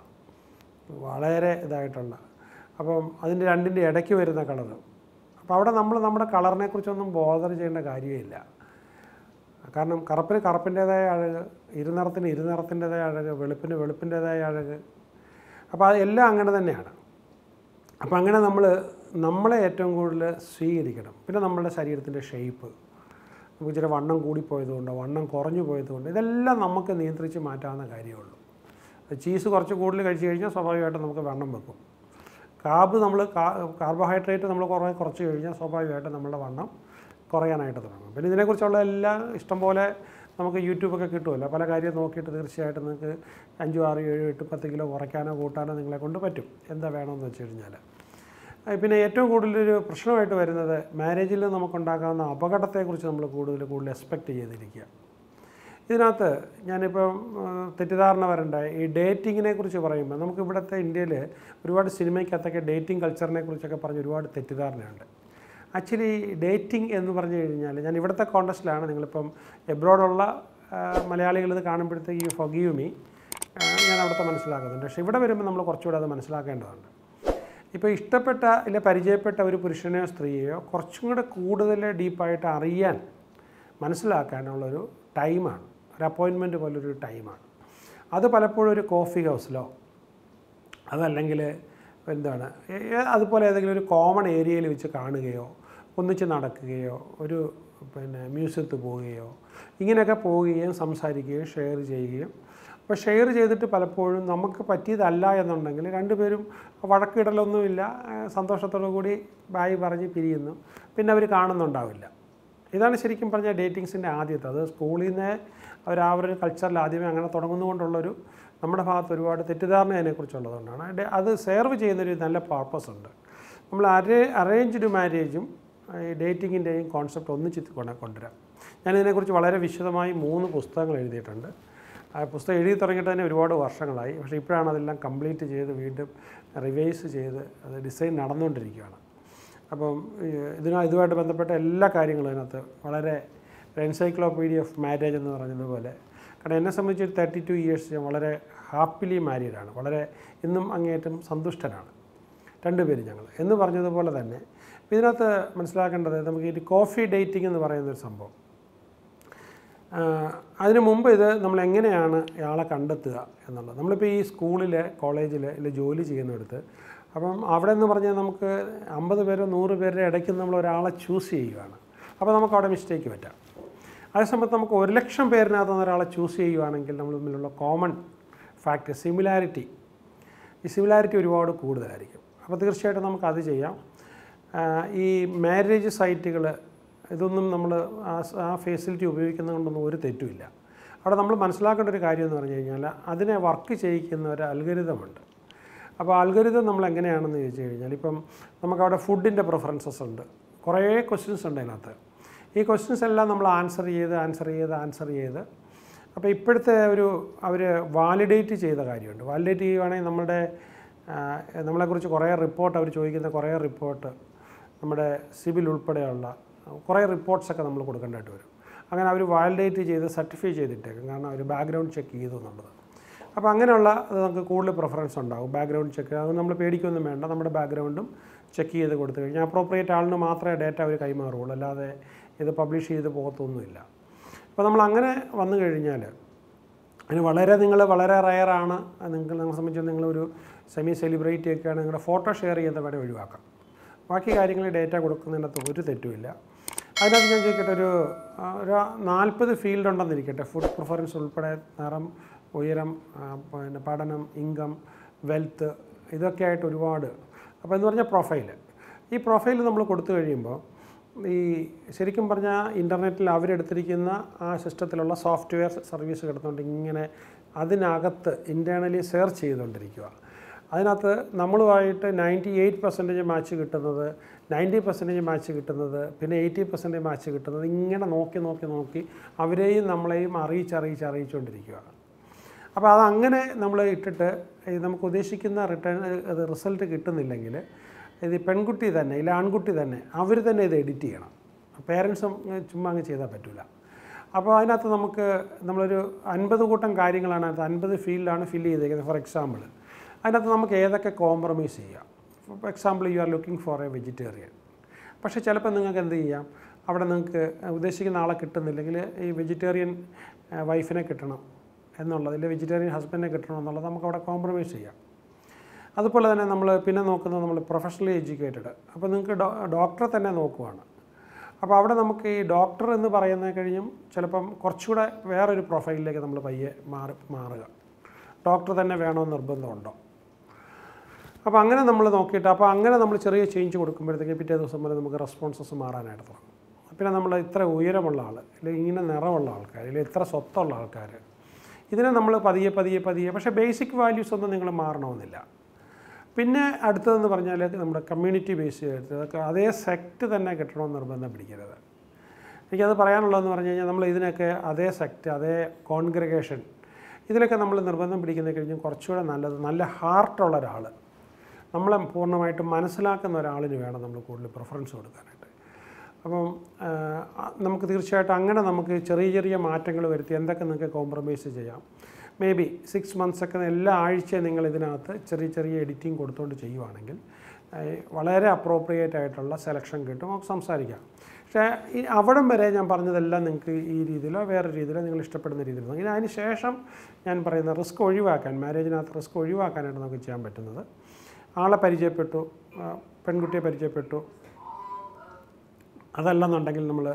വളരെ ഇതായിട്ടുള്ള അപ്പം അതിൻ്റെ രണ്ടിൻ്റെ ഇടയ്ക്ക് വരുന്ന കളർ അപ്പോൾ അവിടെ നമ്മൾ നമ്മുടെ കളറിനെ കുറിച്ചൊന്നും ബോധർ ചെയ്യേണ്ട കാര്യമില്ല കാരണം കറുപ്പിന് കറുപ്പിൻ്റേതായ അഴക് ഇരുനിറത്തിന് ഇരുനിറത്തിൻ്റെതായ അഴക് വെളുപ്പിന് വെളുപ്പിൻ്റേതായ അഴക് അപ്പോൾ അത് എല്ലാം അങ്ങനെ തന്നെയാണ് അപ്പോൾ അങ്ങനെ നമ്മൾ നമ്മളെ ഏറ്റവും കൂടുതൽ സ്വീകരിക്കണം പിന്നെ നമ്മളുടെ ശരീരത്തിൻ്റെ ഷേപ്പ് നമുക്ക് ഇച്ചിരി വണ്ണം കൂടിപ്പോയതുകൊണ്ടോ വണ്ണം കുറഞ്ഞു പോയതുകൊണ്ടോ ഇതെല്ലാം നമുക്ക് നിയന്ത്രിച്ച് മാറ്റാവുന്ന കാര്യമുള്ളൂ ചീസ് കുറച്ച് കൂടുതൽ കഴിച്ച് കഴിഞ്ഞാൽ സ്വാഭാവികമായിട്ടും നമുക്ക് വണ്ണം വെക്കും കാബ് നമ്മൾ കാർബോഹൈഡ്രേറ്റ് നമ്മൾ കുറേ കുറച്ച് കഴിഞ്ഞാൽ സ്വാഭാവികമായിട്ടും നമ്മുടെ വണ്ണം കുറയാനായിട്ട് തുടങ്ങും പിന്നെ ഇതിനെക്കുറിച്ചുള്ള എല്ലാം ഇഷ്ടംപോലെ നമുക്ക് യൂട്യൂബൊക്കെ കിട്ടുമല്ലോ പല കാര്യം നോക്കിയിട്ട് തീർച്ചയായിട്ടും നിങ്ങൾക്ക് അഞ്ചും ആറ് ഏഴ് എട്ട് പത്ത് കിലോ കുറയ്ക്കാനോ കൂട്ടാനോ നിങ്ങളെ കൊണ്ട് പറ്റും എന്താ വേണമെന്ന് വെച്ച് കഴിഞ്ഞാൽ ഏഹ് പിന്നെ ഏറ്റവും കൂടുതലൊരു പ്രശ്നമായിട്ട് വരുന്നത് മാരേജിൽ നമുക്കുണ്ടാകാവുന്ന അപകടത്തെക്കുറിച്ച് നമ്മൾ കൂടുതൽ കൂടുതൽ എക്സ്പെക്റ്റ് ചെയ്തിരിക്കുക ഇതിനകത്ത് ഞാനിപ്പം ആ, തെറ്റിദ്ധാരണ വരണ്ട ഈ ഡേറ്റിങ്ങിനെ കുറിച്ച് പറയുമ്പോൾ നമുക്ക് ഇവിടുത്തെ ഇന്ത്യയിൽ ഒരുപാട് സിനിമയ്ക്കകത്തൊക്കെ ഡേറ്റിംഗ് കൾച്ചറിനെ കുറിച്ചൊക്കെ പറഞ്ഞ് ഒരുപാട് തെറ്റിദ്ധാരണയുണ്ട് ആക്ച്വലി ഡേറ്റിംഗ് എന്ന് പറഞ്ഞു കഴിഞ്ഞാൽ ഞാൻ ഇവിടുത്തെ കോണ്ടസ്റ്റിലാണ് നിങ്ങളിപ്പം എബ്രോഡുള്ള മലയാളികൾ ഇത് കാണുമ്പോഴത്തേക്ക് ഈ ഫൊഗീവ് മീ ഞാൻ അവിടുത്തെ മനസ്സിലാക്കുന്നുണ്ട് പക്ഷേ ഇവിടെ വരുമ്പോൾ നമ്മൾ കുറച്ചുകൂടെ അത് മനസ്സിലാക്കേണ്ടതുണ്ട് ഇപ്പോൾ ഇഷ്ടപ്പെട്ട ഇല്ല പരിചയപ്പെട്ട ഒരു പുരുഷനെയോ സ്ത്രീയെയോ കുറച്ചും കൂടെ കൂടുതൽ ഡീപ്പായിട്ട് അറിയാൻ മനസ്സിലാക്കാനുള്ളൊരു ടൈമാണ് ഒരു അപ്പോയിൻമെൻറ്റ് പോലൊരു ടൈമാണ് അത് പലപ്പോഴും ഒരു കോഫി ഹൗസിലോ അതല്ലെങ്കിൽ എന്താണ് ഏ- ഏ- അതുപോലെ ഏതെങ്കിലും ഒരു കോമൺ ഏരിയയിൽ വെച്ച് കാണുകയോ ഒന്നിച്ച് നടക്കുകയോ ഒരു പിന്നെ മ്യൂസിയത്തിൽ പോവുകയോ ഇങ്ങനെയൊക്കെ പോവുകയും സംസാരിക്കുകയും ഷെയർ ചെയ്യുകയും അപ്പോൾ ഷെയർ ചെയ്തിട്ട് പലപ്പോഴും നമുക്ക് പറ്റിയതല്ല എന്നുണ്ടെങ്കിൽ രണ്ടുപേരും വഴക്കിടലൊന്നുമില്ല ആ, സന്തോഷത്തോടു കൂടി ബായി പറഞ്ഞ് പിരിയുന്നു പിന്നെ അവർ കാണുന്നുണ്ടാവില്ല ഇതാണ് ശരിക്കും പറഞ്ഞാൽ ഡേറ്റിങ്സിൻ്റെ ആദ്യത്തെ അത് സ്കൂളിൽ നിന്ന് അവർ ആ ഒരു കൾച്ചറിൽ ആദ്യമേ അങ്ങനെ തുടങ്ങുന്നതുകൊണ്ടുള്ളൊരു നമ്മുടെ ഭാഗത്ത് ഒരുപാട് തെറ്റിദ്ധാരണ അതിനെക്കുറിച്ചുള്ളതുകൊണ്ടാണ് ഡേ- അത് സെർവ് ചെയ്യുന്നൊരു നല്ല പർപ്പസ് ഉണ്ട് നമ്മൾ അറേ അറേഞ്ച്ഡ് മാരേജും ഈ ഡേറ്റിങ്ങിൻ്റെയും കോൺസെപ്റ്റ് ഒന്നിച്ച് കൊണ്ട് കൊണ്ടുവരാം ഞാനിതിനെക്കുറിച്ച് വളരെ വിശദമായി മൂന്ന് പുസ്തകങ്ങൾ എഴുതിയിട്ടുണ്ട് ആ പുസ്തകം എഴുതി തുടങ്ങിയിട്ട് തന്നെ ഒരുപാട് വർഷങ്ങളായി പക്ഷേ ഇപ്പോഴാണ് അതെല്ലാം കംപ്ലീറ്റ് ചെയ്ത് വീണ്ടും റിവൈസ് ചെയ്ത് അത് ഡിസൈൻ നടന്നുകൊണ്ടിരിക്കുകയാണ് അപ്പം ഈ ഇതിനാ ഇതുമായിട്ട് ബന്ധപ്പെട്ട എല്ലാ കാര്യങ്ങളും അതിനകത്ത് വളരെ എൻസൈക്ലോപീഡിയ ഓഫ് മാരേജ് എന്ന് പറഞ്ഞതുപോലെ കാരണം എന്നെ സംബന്ധിച്ച് തേർട്ടി ടു ഇയേഴ്സ് ഞാൻ വളരെ ഹാപ്പിലി മാരീഡാണ് വളരെ ഇന്നും അങ്ങേയറ്റം സന്തുഷ്ടനാണ് രണ്ടുപേരും ഞങ്ങൾ എന്ന് പറഞ്ഞതുപോലെ തന്നെ ഇതിനകത്ത് മനസ്സിലാക്കേണ്ടത് നമുക്ക് ഈ കോഫി ഡേറ്റിംഗ് എന്ന് പറയുന്നൊരു സംഭവം ആ, അതിനു മുമ്പ് ഇത് നമ്മൾ എങ്ങനെയാണ് ഇയാളെ കണ്ടെത്തുക എന്നുള്ളത് നമ്മളിപ്പോൾ ഈ സ്കൂളിൽ കോളേജിൽ ഇല്ല ജോലി ചെയ്യുന്നിടത്ത് അപ്പം അവിടെ എന്ന് പറഞ്ഞാൽ നമുക്ക് അമ്പത് പേരോ നൂറ് പേരുടെ ഇടയ്ക്ക് നമ്മൾ ഒരാളെ ചൂസ് ചെയ്യുകയാണ് അപ്പോൾ നമുക്ക് അവിടെ മിസ്റ്റേക്ക് പറ്റാം അതേസമയത്ത് നമുക്ക് ഒരു ലക്ഷം പേരിനകത്ത് നിന്ന് ഒരാളെ ചൂസ് ചെയ്യുകയാണെങ്കിൽ നമ്മൾ തമ്മിലുള്ള കോമൺ ഫാക്ട് സിമിലാരിറ്റി ഈ സിമിലാരിറ്റി ഒരുപാട് കൂടുതലായിരിക്കും അപ്പോൾ തീർച്ചയായിട്ടും നമുക്ക് അത് ചെയ്യാം ആ, ഈ മാരേജ് സൈറ്റുകൾ ഇതൊന്നും നമ്മൾ ആ സ- ആ ഫെസിലിറ്റി ഉപയോഗിക്കുന്നതുകൊണ്ടൊന്നും ഒരു തെറ്റുമില്ല അവിടെ നമ്മൾ മനസ്സിലാക്കേണ്ട ഒരു കാര്യം എന്ന് പറഞ്ഞു കഴിഞ്ഞാൽ അതിനെ വർക്ക് ചെയ്യിക്കുന്ന ഒരു അൽഗരിതമുണ്ട് അപ്പോൾ അൽഗരിതം നമ്മൾ എങ്ങനെയാണെന്ന് ചോദിച്ചു കഴിഞ്ഞാൽ ഇപ്പം നമുക്കവിടെ ഫുഡിൻ്റെ പ്രിഫറൻസസ് ഉണ്ട് കുറേ ക്വസ്റ്റ്യൻസ് ഉണ്ട് അതിനകത്ത് ഈ ക്വസ്റ്റ്യൻസ് എല്ലാം നമ്മൾ ആൻസർ ചെയ്ത് ആൻസർ ചെയ്ത് ആൻസർ ചെയ്ത് അപ്പോൾ ഇപ്പോഴത്തെ ഒരു അവർ വാലിഡേറ്റ് ചെയ്ത കാര്യമുണ്ട് വാലിഡേറ്റ് ചെയ്യുവാണെങ്കിൽ നമ്മുടെ ആ, നമ്മളെക്കുറിച്ച് കുറേ റിപ്പോർട്ട് അവർ ചോദിക്കുന്ന കുറേ റിപ്പോർട്ട് നമ്മുടെ സിബിൽ ഉൾപ്പെടെയുള്ള കുറേ റിപ്പോർട്ട്സൊക്കെ നമ്മൾ കൊടുക്കേണ്ടതായിട്ട് വരും അങ്ങനെ അവർ വാലിഡേറ്റ് ചെയ്ത് സർട്ടിഫൈ ചെയ്തിട്ടേക്കും കാരണം അവർ ബാക്ക്ഗ്രൗണ്ട് ചെക്ക് ചെയ്തു എന്നുള്ളത് അപ്പോൾ അങ്ങനെയുള്ള അത് നമുക്ക് കൂടുതൽ പ്രിഫറൻസ് ഉണ്ടാകും ബാക്ക്ഗ്രൗണ്ട് ചെക്ക് അത് നമ്മൾ പേടിക്കൊന്നും വേണ്ട നമ്മുടെ ബാക്ക്ഗ്രൗണ്ടും ചെക്ക് ചെയ്ത് കൊടുത്തു കഴിഞ്ഞാൽ അപ്രോപ്രിയേറ്റ് ആളിന് മാത്രമേ ഡേറ്റ അവർ കൈമാറുള്ളൂ അല്ലാതെ ഇത് പബ്ലിഷ് ചെയ്ത് പോകത്തൊന്നുമില്ല അപ്പോൾ നമ്മൾ അങ്ങനെ വന്നു കഴിഞ്ഞാൽ അതിന് വളരെ നിങ്ങൾ വളരെ റയറാണ് നിങ്ങൾക്ക് നിങ്ങളെ സംബന്ധിച്ച് നിങ്ങളൊരു സെമി സെലിബ്രിറ്റി ഒക്കെയാണ് നിങ്ങളുടെ ഫോട്ടോ ഷെയർ ചെയ്യുന്ന വരെ ഒഴിവാക്കാം ബാക്കി കാര്യങ്ങൾ ഡേറ്റ കൊടുക്കുന്നതിനകത്ത് ഒരു തെറ്റുമില്ല അതിനകത്ത് ഞാൻ ചോദിക്കട്ടെ ഒരു ആ, ഒരു നാൽപ്പത് ഫീൽഡ് ഉണ്ടെന്നിരിക്കട്ടെ ഫുഡ് പ്രിഫറൻസ് ഉൾപ്പെടെ നിറം ഉയരം ആ, പിന്നെ പഠനം ഇൻകം വെൽത്ത് ഇതൊക്കെ ആയിട്ട് ഒരുപാട് അപ്പോൾ എന്ന് പറഞ്ഞാൽ പ്രൊഫൈൽ ഈ പ്രൊഫൈൽ നമ്മൾ കൊടുത്തു കഴിയുമ്പോൾ ഈ ശരിക്കും പറഞ്ഞാൽ ഇൻ്റർനെറ്റിൽ അവരെടുത്തിരിക്കുന്ന ആ സിസ്റ്റത്തിലുള്ള സോഫ്റ്റ്വെയർ സർവീസ് കിടന്നുകൊണ്ട് ഇങ്ങനെ അതിനകത്ത് ഇൻറ്റേർണലി സെർച്ച് ചെയ്തുകൊണ്ടിരിക്കുക അതിനകത്ത് നമ്മളുമായിട്ട് നയൻറ്റി എയ്റ്റ് പെർസെൻറ്റേജ് മാച്ച് കിട്ടുന്നത് നയൻറ്റി പെർസെൻറ്റേജ് മാച്ച് കിട്ടുന്നത് പിന്നെ എയ്റ്റി പെർസെൻറ്റേജ് മാച്ച് കിട്ടുന്നത് ഇങ്ങനെ നോക്കി നോക്കി നോക്കി അവരെയും നമ്മളെയും അറിയിച്ച് അറിയിച്ച് അറിയിച്ചുകൊണ്ടിരിക്കുകയാണ് അപ്പോൾ അതങ്ങനെ നമ്മൾ ഇട്ടിട്ട് ഈ നമുക്ക് ഉദ്ദേശിക്കുന്ന റിട്ടേൺ അത് റിസൾട്ട് കിട്ടുന്നില്ലെങ്കിൽ ഇത് ഈ പെൺകുട്ടി തന്നെ ഇല്ല ആൺകുട്ടി തന്നെ അവർ തന്നെ ഇത് എഡിറ്റ് ചെയ്യണം പേരൻസും ചുമ്മാ അങ്ങ് ചെയ്താൽ പറ്റില്ല അപ്പോൾ അതിനകത്ത് നമുക്ക് നമ്മളൊരു അൻപത് കൂട്ടം കാര്യങ്ങളാണ് അതിനകത്ത് അൻപത് ഫീൽഡാണ് ഫില്ല് ചെയ്തേക്കുന്നത് ഫോർ എക്സാമ്പിൾ അതിനകത്ത് നമുക്ക് ഏതൊക്കെ കോംപ്രമൈസ് ചെയ്യാം for example you are looking for a vegetarian പക്ഷേ ചിലപ്പോൾ നിങ്ങൾക്ക് എന്ത് ചെയ്യാം അവിടെ നിങ്ങൾക്ക് ഉദ്ദേശിക്കുന്ന ആളെ കിട്ടുന്നില്ലെങ്കിൽ ഈ വെജിറ്റേറിയൻ വൈഫിനെ കിട്ടണം എന്നുള്ളത് അല്ലെങ്കിൽ വെജിറ്റേറിയൻ ഹസ്ബൻഡിനെ കിട്ടണം എന്നുള്ളത് നമുക്ക് അവിടെ കോംപ്രമൈസ് ചെയ്യാം അതുപോലെ തന്നെ നമ്മൾ പിന്നെ നോക്കുന്നത് നമ്മൾ പ്രൊഫഷണലി എഡ്യൂക്കേറ്റഡ് അപ്പോൾ നിങ്ങൾക്ക് ഡോ ഡോക്ടറെ തന്നെ നോക്കുവാണ് അപ്പോൾ അവിടെ നമുക്ക് ഈ ഡോക്ടർ എന്ന് പറയുന്നത് കഴിഞ്ഞും ചിലപ്പം കുറച്ചുകൂടെ വേറൊരു പ്രൊഫൈലിലേക്ക് നമ്മൾ പയ്യെ മാറി മാറുക ഡോക്ടർ തന്നെ വേണമെന്ന് നിർബന്ധമുണ്ടോ അപ്പോൾ അങ്ങനെ നമ്മൾ നോക്കിയിട്ട് അപ്പോൾ അങ്ങനെ നമ്മൾ ചെറിയ ചേഞ്ച് കൊടുക്കുമ്പോഴത്തേക്ക് പിറ്റേ ദിവസം വരെ നമുക്ക് റെസ്പോൺസസ് മാറാനായിട്ട് തുടങ്ങും പിന്നെ നമ്മൾ ഇത്ര ഉയരമുള്ള ആൾ അല്ലെങ്കിൽ ഇങ്ങനെ നിറമുള്ള ആൾക്കാർ അല്ലെങ്കിൽ ഇത്ര സ്വത്തുള്ള ആൾക്കാർ ഇതിനെ നമ്മൾ പതിയെ പതിയെ പതിയെ പക്ഷേ ബേസിക് വാല്യൂസ് ഒന്നും നിങ്ങൾ മാറണമെന്നില്ല പിന്നെ അടുത്തതെന്ന് പറഞ്ഞാൽ നമ്മുടെ കമ്മ്യൂണിറ്റി ബേസ് ചെയ്തിട്ട് അതൊക്കെ അതേ സെക്റ്റ് തന്നെ കിട്ടണമെന്ന് നിർബന്ധം പിടിക്കരുത് എനിക്കത് പറയാനുള്ളതെന്ന് പറഞ്ഞു കഴിഞ്ഞാൽ നമ്മൾ ഇതിനൊക്കെ അതേ സെക്റ്റ് അതേ കോൺഗ്രിഗേഷൻ ഇതിലൊക്കെ നമ്മൾ നിർബന്ധം പിടിക്കുന്ന കഴിഞ്ഞാൽ കുറച്ചുകൂടെ നല്ലത് നല്ല ഹാർട്ടുള്ള ഒരാൾ നമ്മളെ പൂർണ്ണമായിട്ടും മനസ്സിലാക്കുന്ന ഒരാളിന് വേണം നമ്മൾ കൂടുതൽ പ്രിഫറൻസ് കൊടുക്കാനായിട്ട് അപ്പം ആ, നമുക്ക് തീർച്ചയായിട്ടും അങ്ങനെ നമുക്ക് ചെറിയ ചെറിയ മാറ്റങ്ങൾ വരുത്തി എന്തൊക്കെ നിങ്ങൾക്ക് കോംപ്രമൈസ് ചെയ്യാം മേ ബി സിക്സ് മന്ത്സൊക്കെ എല്ലാ ആഴ്ചയും നിങ്ങൾ ഇതിനകത്ത് ചെറിയ ചെറിയ എഡിറ്റിംഗ് കൊടുത്തുകൊണ്ട് ചെയ്യുവാണെങ്കിൽ ആ, വളരെ അപ്രോപ്രിയേറ്റ് ആയിട്ടുള്ള സെലക്ഷൻ കിട്ടും നമുക്ക് സംസാരിക്കാം പക്ഷേ ഈ അവിടം വരെ ഞാൻ പറഞ്ഞതെല്ലാം നിങ്ങൾക്ക് ഈ രീതിയിലോ വേറെ രീതിയിലോ നിങ്ങൾ ഇഷ്ടപ്പെടുന്ന രീതിയിലോ ഇനി അതിന് ശേഷം ഞാൻ പറയുന്ന റിസ്ക് ഒഴിവാക്കാൻ മാരേജിനകത്ത് റിസ്ക് ഒഴിവാക്കാനായിട്ട് നമുക്ക് ചെയ്യാൻ പറ്റുന്നത് ആളെ പരിചയപ്പെട്ടു ആ, പെൺകുട്ടിയെ പരിചയപ്പെട്ടു അതല്ലെന്നുണ്ടെങ്കിൽ നമ്മൾ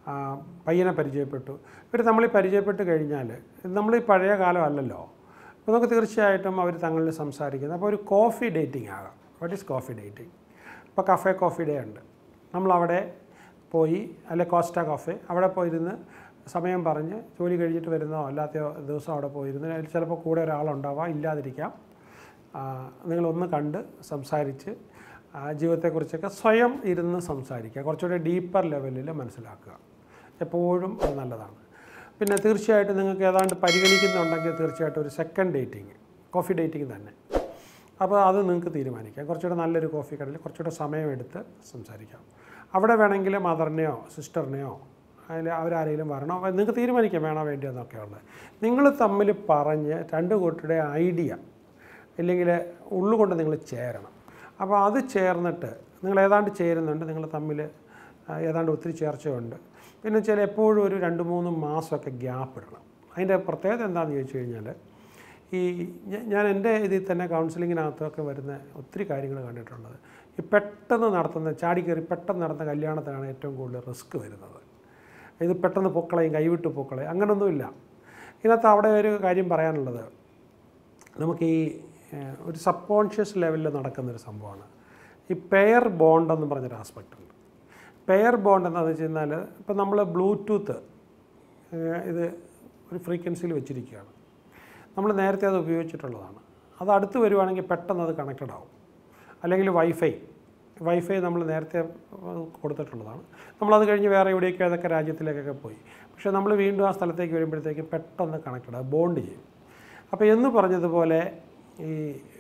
പയ്യനെ പരിചയപ്പെട്ടു ഇവർ നമ്മൾ ഈ പരിചയപ്പെട്ട് കഴിഞ്ഞാൽ നമ്മൾ ഈ പഴയ കാലം അല്ലല്ലോ അപ്പോൾ നമുക്ക് തീർച്ചയായിട്ടും അവർ തങ്ങളിൽ സംസാരിക്കുന്നത് അപ്പോൾ ഒരു കോഫി ഡേറ്റിംഗ് ആകാം വാട്ട് ഈസ് കോഫി ഡേറ്റിംഗ് ഇപ്പോൾ കഫേ കോഫി ഡേ ഉണ്ട് നമ്മളവിടെ പോയി അല്ലെ കോസ്റ്റ കഫേ അവിടെ പോയിരുന്ന് സമയം പറഞ്ഞ് ജോലി കഴിഞ്ഞിട്ട് വരുന്നോ അല്ലാത്ത ദിവസം അവിടെ പോയിരുന്ന് അതിൽ ചിലപ്പോൾ കൂടെ ഒരാളുണ്ടാവാം ഇല്ലാതിരിക്കാം ആ, നിങ്ങളൊന്ന് കണ്ട് സംസാരിച്ച് ആ, ജീവിതത്തെക്കുറിച്ചൊക്കെ സ്വയം ഇരുന്ന് സംസാരിക്കുക കുറച്ചുകൂടെ ഡീപ്പർ ലെവലിൽ മനസ്സിലാക്കുക എപ്പോഴും അത് നല്ലതാണ് പിന്നെ തീർച്ചയായിട്ടും നിങ്ങൾക്ക് ഏതാണ്ട് പരിഗണിക്കുന്നുണ്ടെങ്കിൽ തീർച്ചയായിട്ടും ഒരു സെക്കൻഡ് ഡേറ്റിംഗ് കോഫി ഡേറ്റിംഗ് തന്നെ അപ്പോൾ അത് നിങ്ങൾക്ക് തീരുമാനിക്കാം കുറച്ചുകൂടെ നല്ലൊരു കോഫി കടയിൽ കുറച്ചുകൂടെ സമയമെടുത്ത് സംസാരിക്കാം അവിടെ വേണമെങ്കിൽ മദറിനെയോ സിസ്റ്ററിനെയോ അതിൽ അവരാരെങ്കിലും വരണോ അത് നിങ്ങൾക്ക് തീരുമാനിക്കാം വേണോ വേണ്ടിയോ എന്നൊക്കെ ഉള്ളത് നിങ്ങൾ തമ്മിൽ പറഞ്ഞ് രണ്ട് കൂട്ടരുടെ ഐഡിയ ഇല്ലെങ്കിൽ ഉള്ളുകൊണ്ട് നിങ്ങൾ ചേരണം അപ്പോൾ അത് ചേർന്നിട്ട് നിങ്ങൾ ഏതാണ്ട് ചേരുന്നുണ്ട് നിങ്ങൾ തമ്മിൽ ആ, ഏതാണ്ട് ഒത്തിരി ചേർച്ചയുണ്ട് പിന്നെ ചില എപ്പോഴും ഒരു രണ്ട് മൂന്ന് മാസമൊക്കെ ഗ്യാപ്പ് ഇടണം അതിൻ്റെ പ്രത്യേകത എന്താണെന്ന് ചോദിച്ചു കഴിഞ്ഞാൽ ഈ ഞ- ഞാൻ എൻ്റെ ഇതിൽ തന്നെ കൗൺസിലിങ്ങിനകത്തൊക്കെ വരുന്ന ഒത്തിരി കാര്യങ്ങൾ കണ്ടിട്ടുള്ളത് ഈ പെട്ടെന്ന് നടത്തുന്ന ചാടി കയറി പെട്ടെന്ന് നടത്തുന്ന കല്യാണത്തിനാണ് ഏറ്റവും കൂടുതൽ റിസ്ക് വരുന്നത് ഇത് പെട്ടെന്ന് പൊക്കളയും കൈവിട്ട് പൊക്കളയും അങ്ങനൊന്നുമില്ല ഇതിനകത്ത് അവിടെ ഒരു കാര്യം പറയാനുള്ളത് നമുക്ക് ഈ ഏഹ്, ഒരു സബ് കോൺഷ്യസ് ലെവലിൽ നടക്കുന്നൊരു സംഭവമാണ് ഈ പെയർ ബോണ്ട് എന്ന് പറഞ്ഞൊരു ആസ്പെക്റ്റ് ഉണ്ട് പെയർ ബോണ്ട് എന്താണെന്ന് വെച്ച് കഴിഞ്ഞാൽ ഇപ്പം നമ്മൾ ബ്ലൂടൂത്ത് ഏഹ്, ഇത് ഒരു ഫ്രീക്വൻസിയിൽ വെച്ചിരിക്കുകയാണ് നമ്മൾ നേരത്തെ അത് ഉപയോഗിച്ചിട്ടുള്ളതാണ് അത് അടുത്ത് വരുവാണെങ്കിൽ പെട്ടെന്ന് അത് കണക്റ്റഡ് ആവും അല്ലെങ്കിൽ വൈഫൈ വൈഫൈ നമ്മൾ നേരത്തെ ഏഹ്, കൊടുത്തിട്ടുള്ളതാണ് നമ്മളത് കഴിഞ്ഞ് വേറെ എവിടെയൊക്കെ ഏതൊക്കെ രാജ്യത്തിലേക്കൊക്കെ പോയി പക്ഷേ നമ്മൾ വീണ്ടും ആ സ്ഥലത്തേക്ക് വരുമ്പോഴത്തേക്ക് പെട്ടെന്ന് കണക്റ്റഡ് ബോണ്ട് ചെയ്യും അപ്പോൾ എന്ന് പറഞ്ഞതുപോലെ ഈ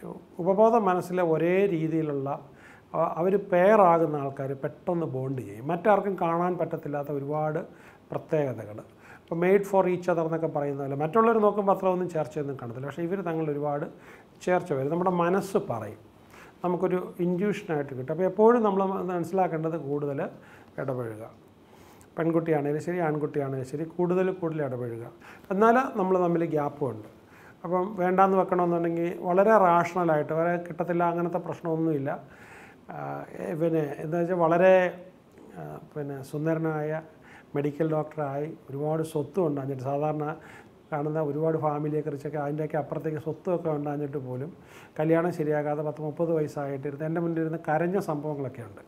ഉപബോധ മനസ്സിലെ ഒരേ രീതിയിലുള്ള അവർ പെയറാകുന്ന ആൾക്കാർ പെട്ടെന്ന് ബോണ്ട് ചെയ്യും മറ്റാർക്കും കാണാൻ പറ്റത്തില്ലാത്ത ഒരുപാട് പ്രത്യേകതകൾ ഇപ്പോൾ മെയ്ഡ് ഫോർ ഈച്ച് അതർ എന്നൊക്കെ പറയുന്ന പോലെ മറ്റുള്ളവർ നോക്കുമ്പോൾ അത്ര ഒന്നും ചേർച്ചയൊന്നും കാണത്തില്ല പക്ഷേ ഇവർ തങ്ങൾ ഒരുപാട് ചേർച്ച വരും നമ്മുടെ മനസ്സ് പറയും നമുക്കൊരു ഇൻറ്റ്യൂഷനായിട്ട് കിട്ടും അപ്പോൾ എപ്പോഴും നമ്മൾ മനസ്സിലാക്കേണ്ടത് കൂടുതൽ ഇടപഴകുക പെൺകുട്ടിയാണെങ്കിലും ശരി ആൺകുട്ടിയാണെങ്കിലും ശരി കൂടുതൽ കൂടുതൽ ഇടപഴകുക എന്നാൽ നമ്മൾ തമ്മിൽ ഗ്യാപ്പും ഉണ്ട് അപ്പം വേണ്ടാന്ന് വെക്കണമെന്നുണ്ടെങ്കിൽ വളരെ റാഷണലായിട്ട് വളരെ കിട്ടത്തില്ല അങ്ങനത്തെ പ്രശ്നമൊന്നുമില്ല ആ, ഏ, പിന്നെ എന്താ വെച്ചാൽ വളരെ ആ, പിന്നെ സുന്ദരനായ മെഡിക്കൽ ഡോക്ടറായി ഒരുപാട് സ്വത്തും ഉണ്ടാഞ്ഞിട്ട് സാധാരണ കാണുന്ന ഒരുപാട് ഫാമിലിയെ കുറിച്ചൊക്കെ അതിൻ്റെയൊക്കെ അപ്പുറത്തേക്ക് സ്വത്തുമൊക്കെ ഉണ്ടാഞ്ഞിട്ട് പോലും കല്യാണം ശരിയാകാതെ പത്ത് മുപ്പത് വയസ്സായിട്ടിരുന്ന് എൻ്റെ മുന്നിൽ ഇരുന്ന് കരഞ്ഞ സംഭവങ്ങളൊക്കെ ഉണ്ട്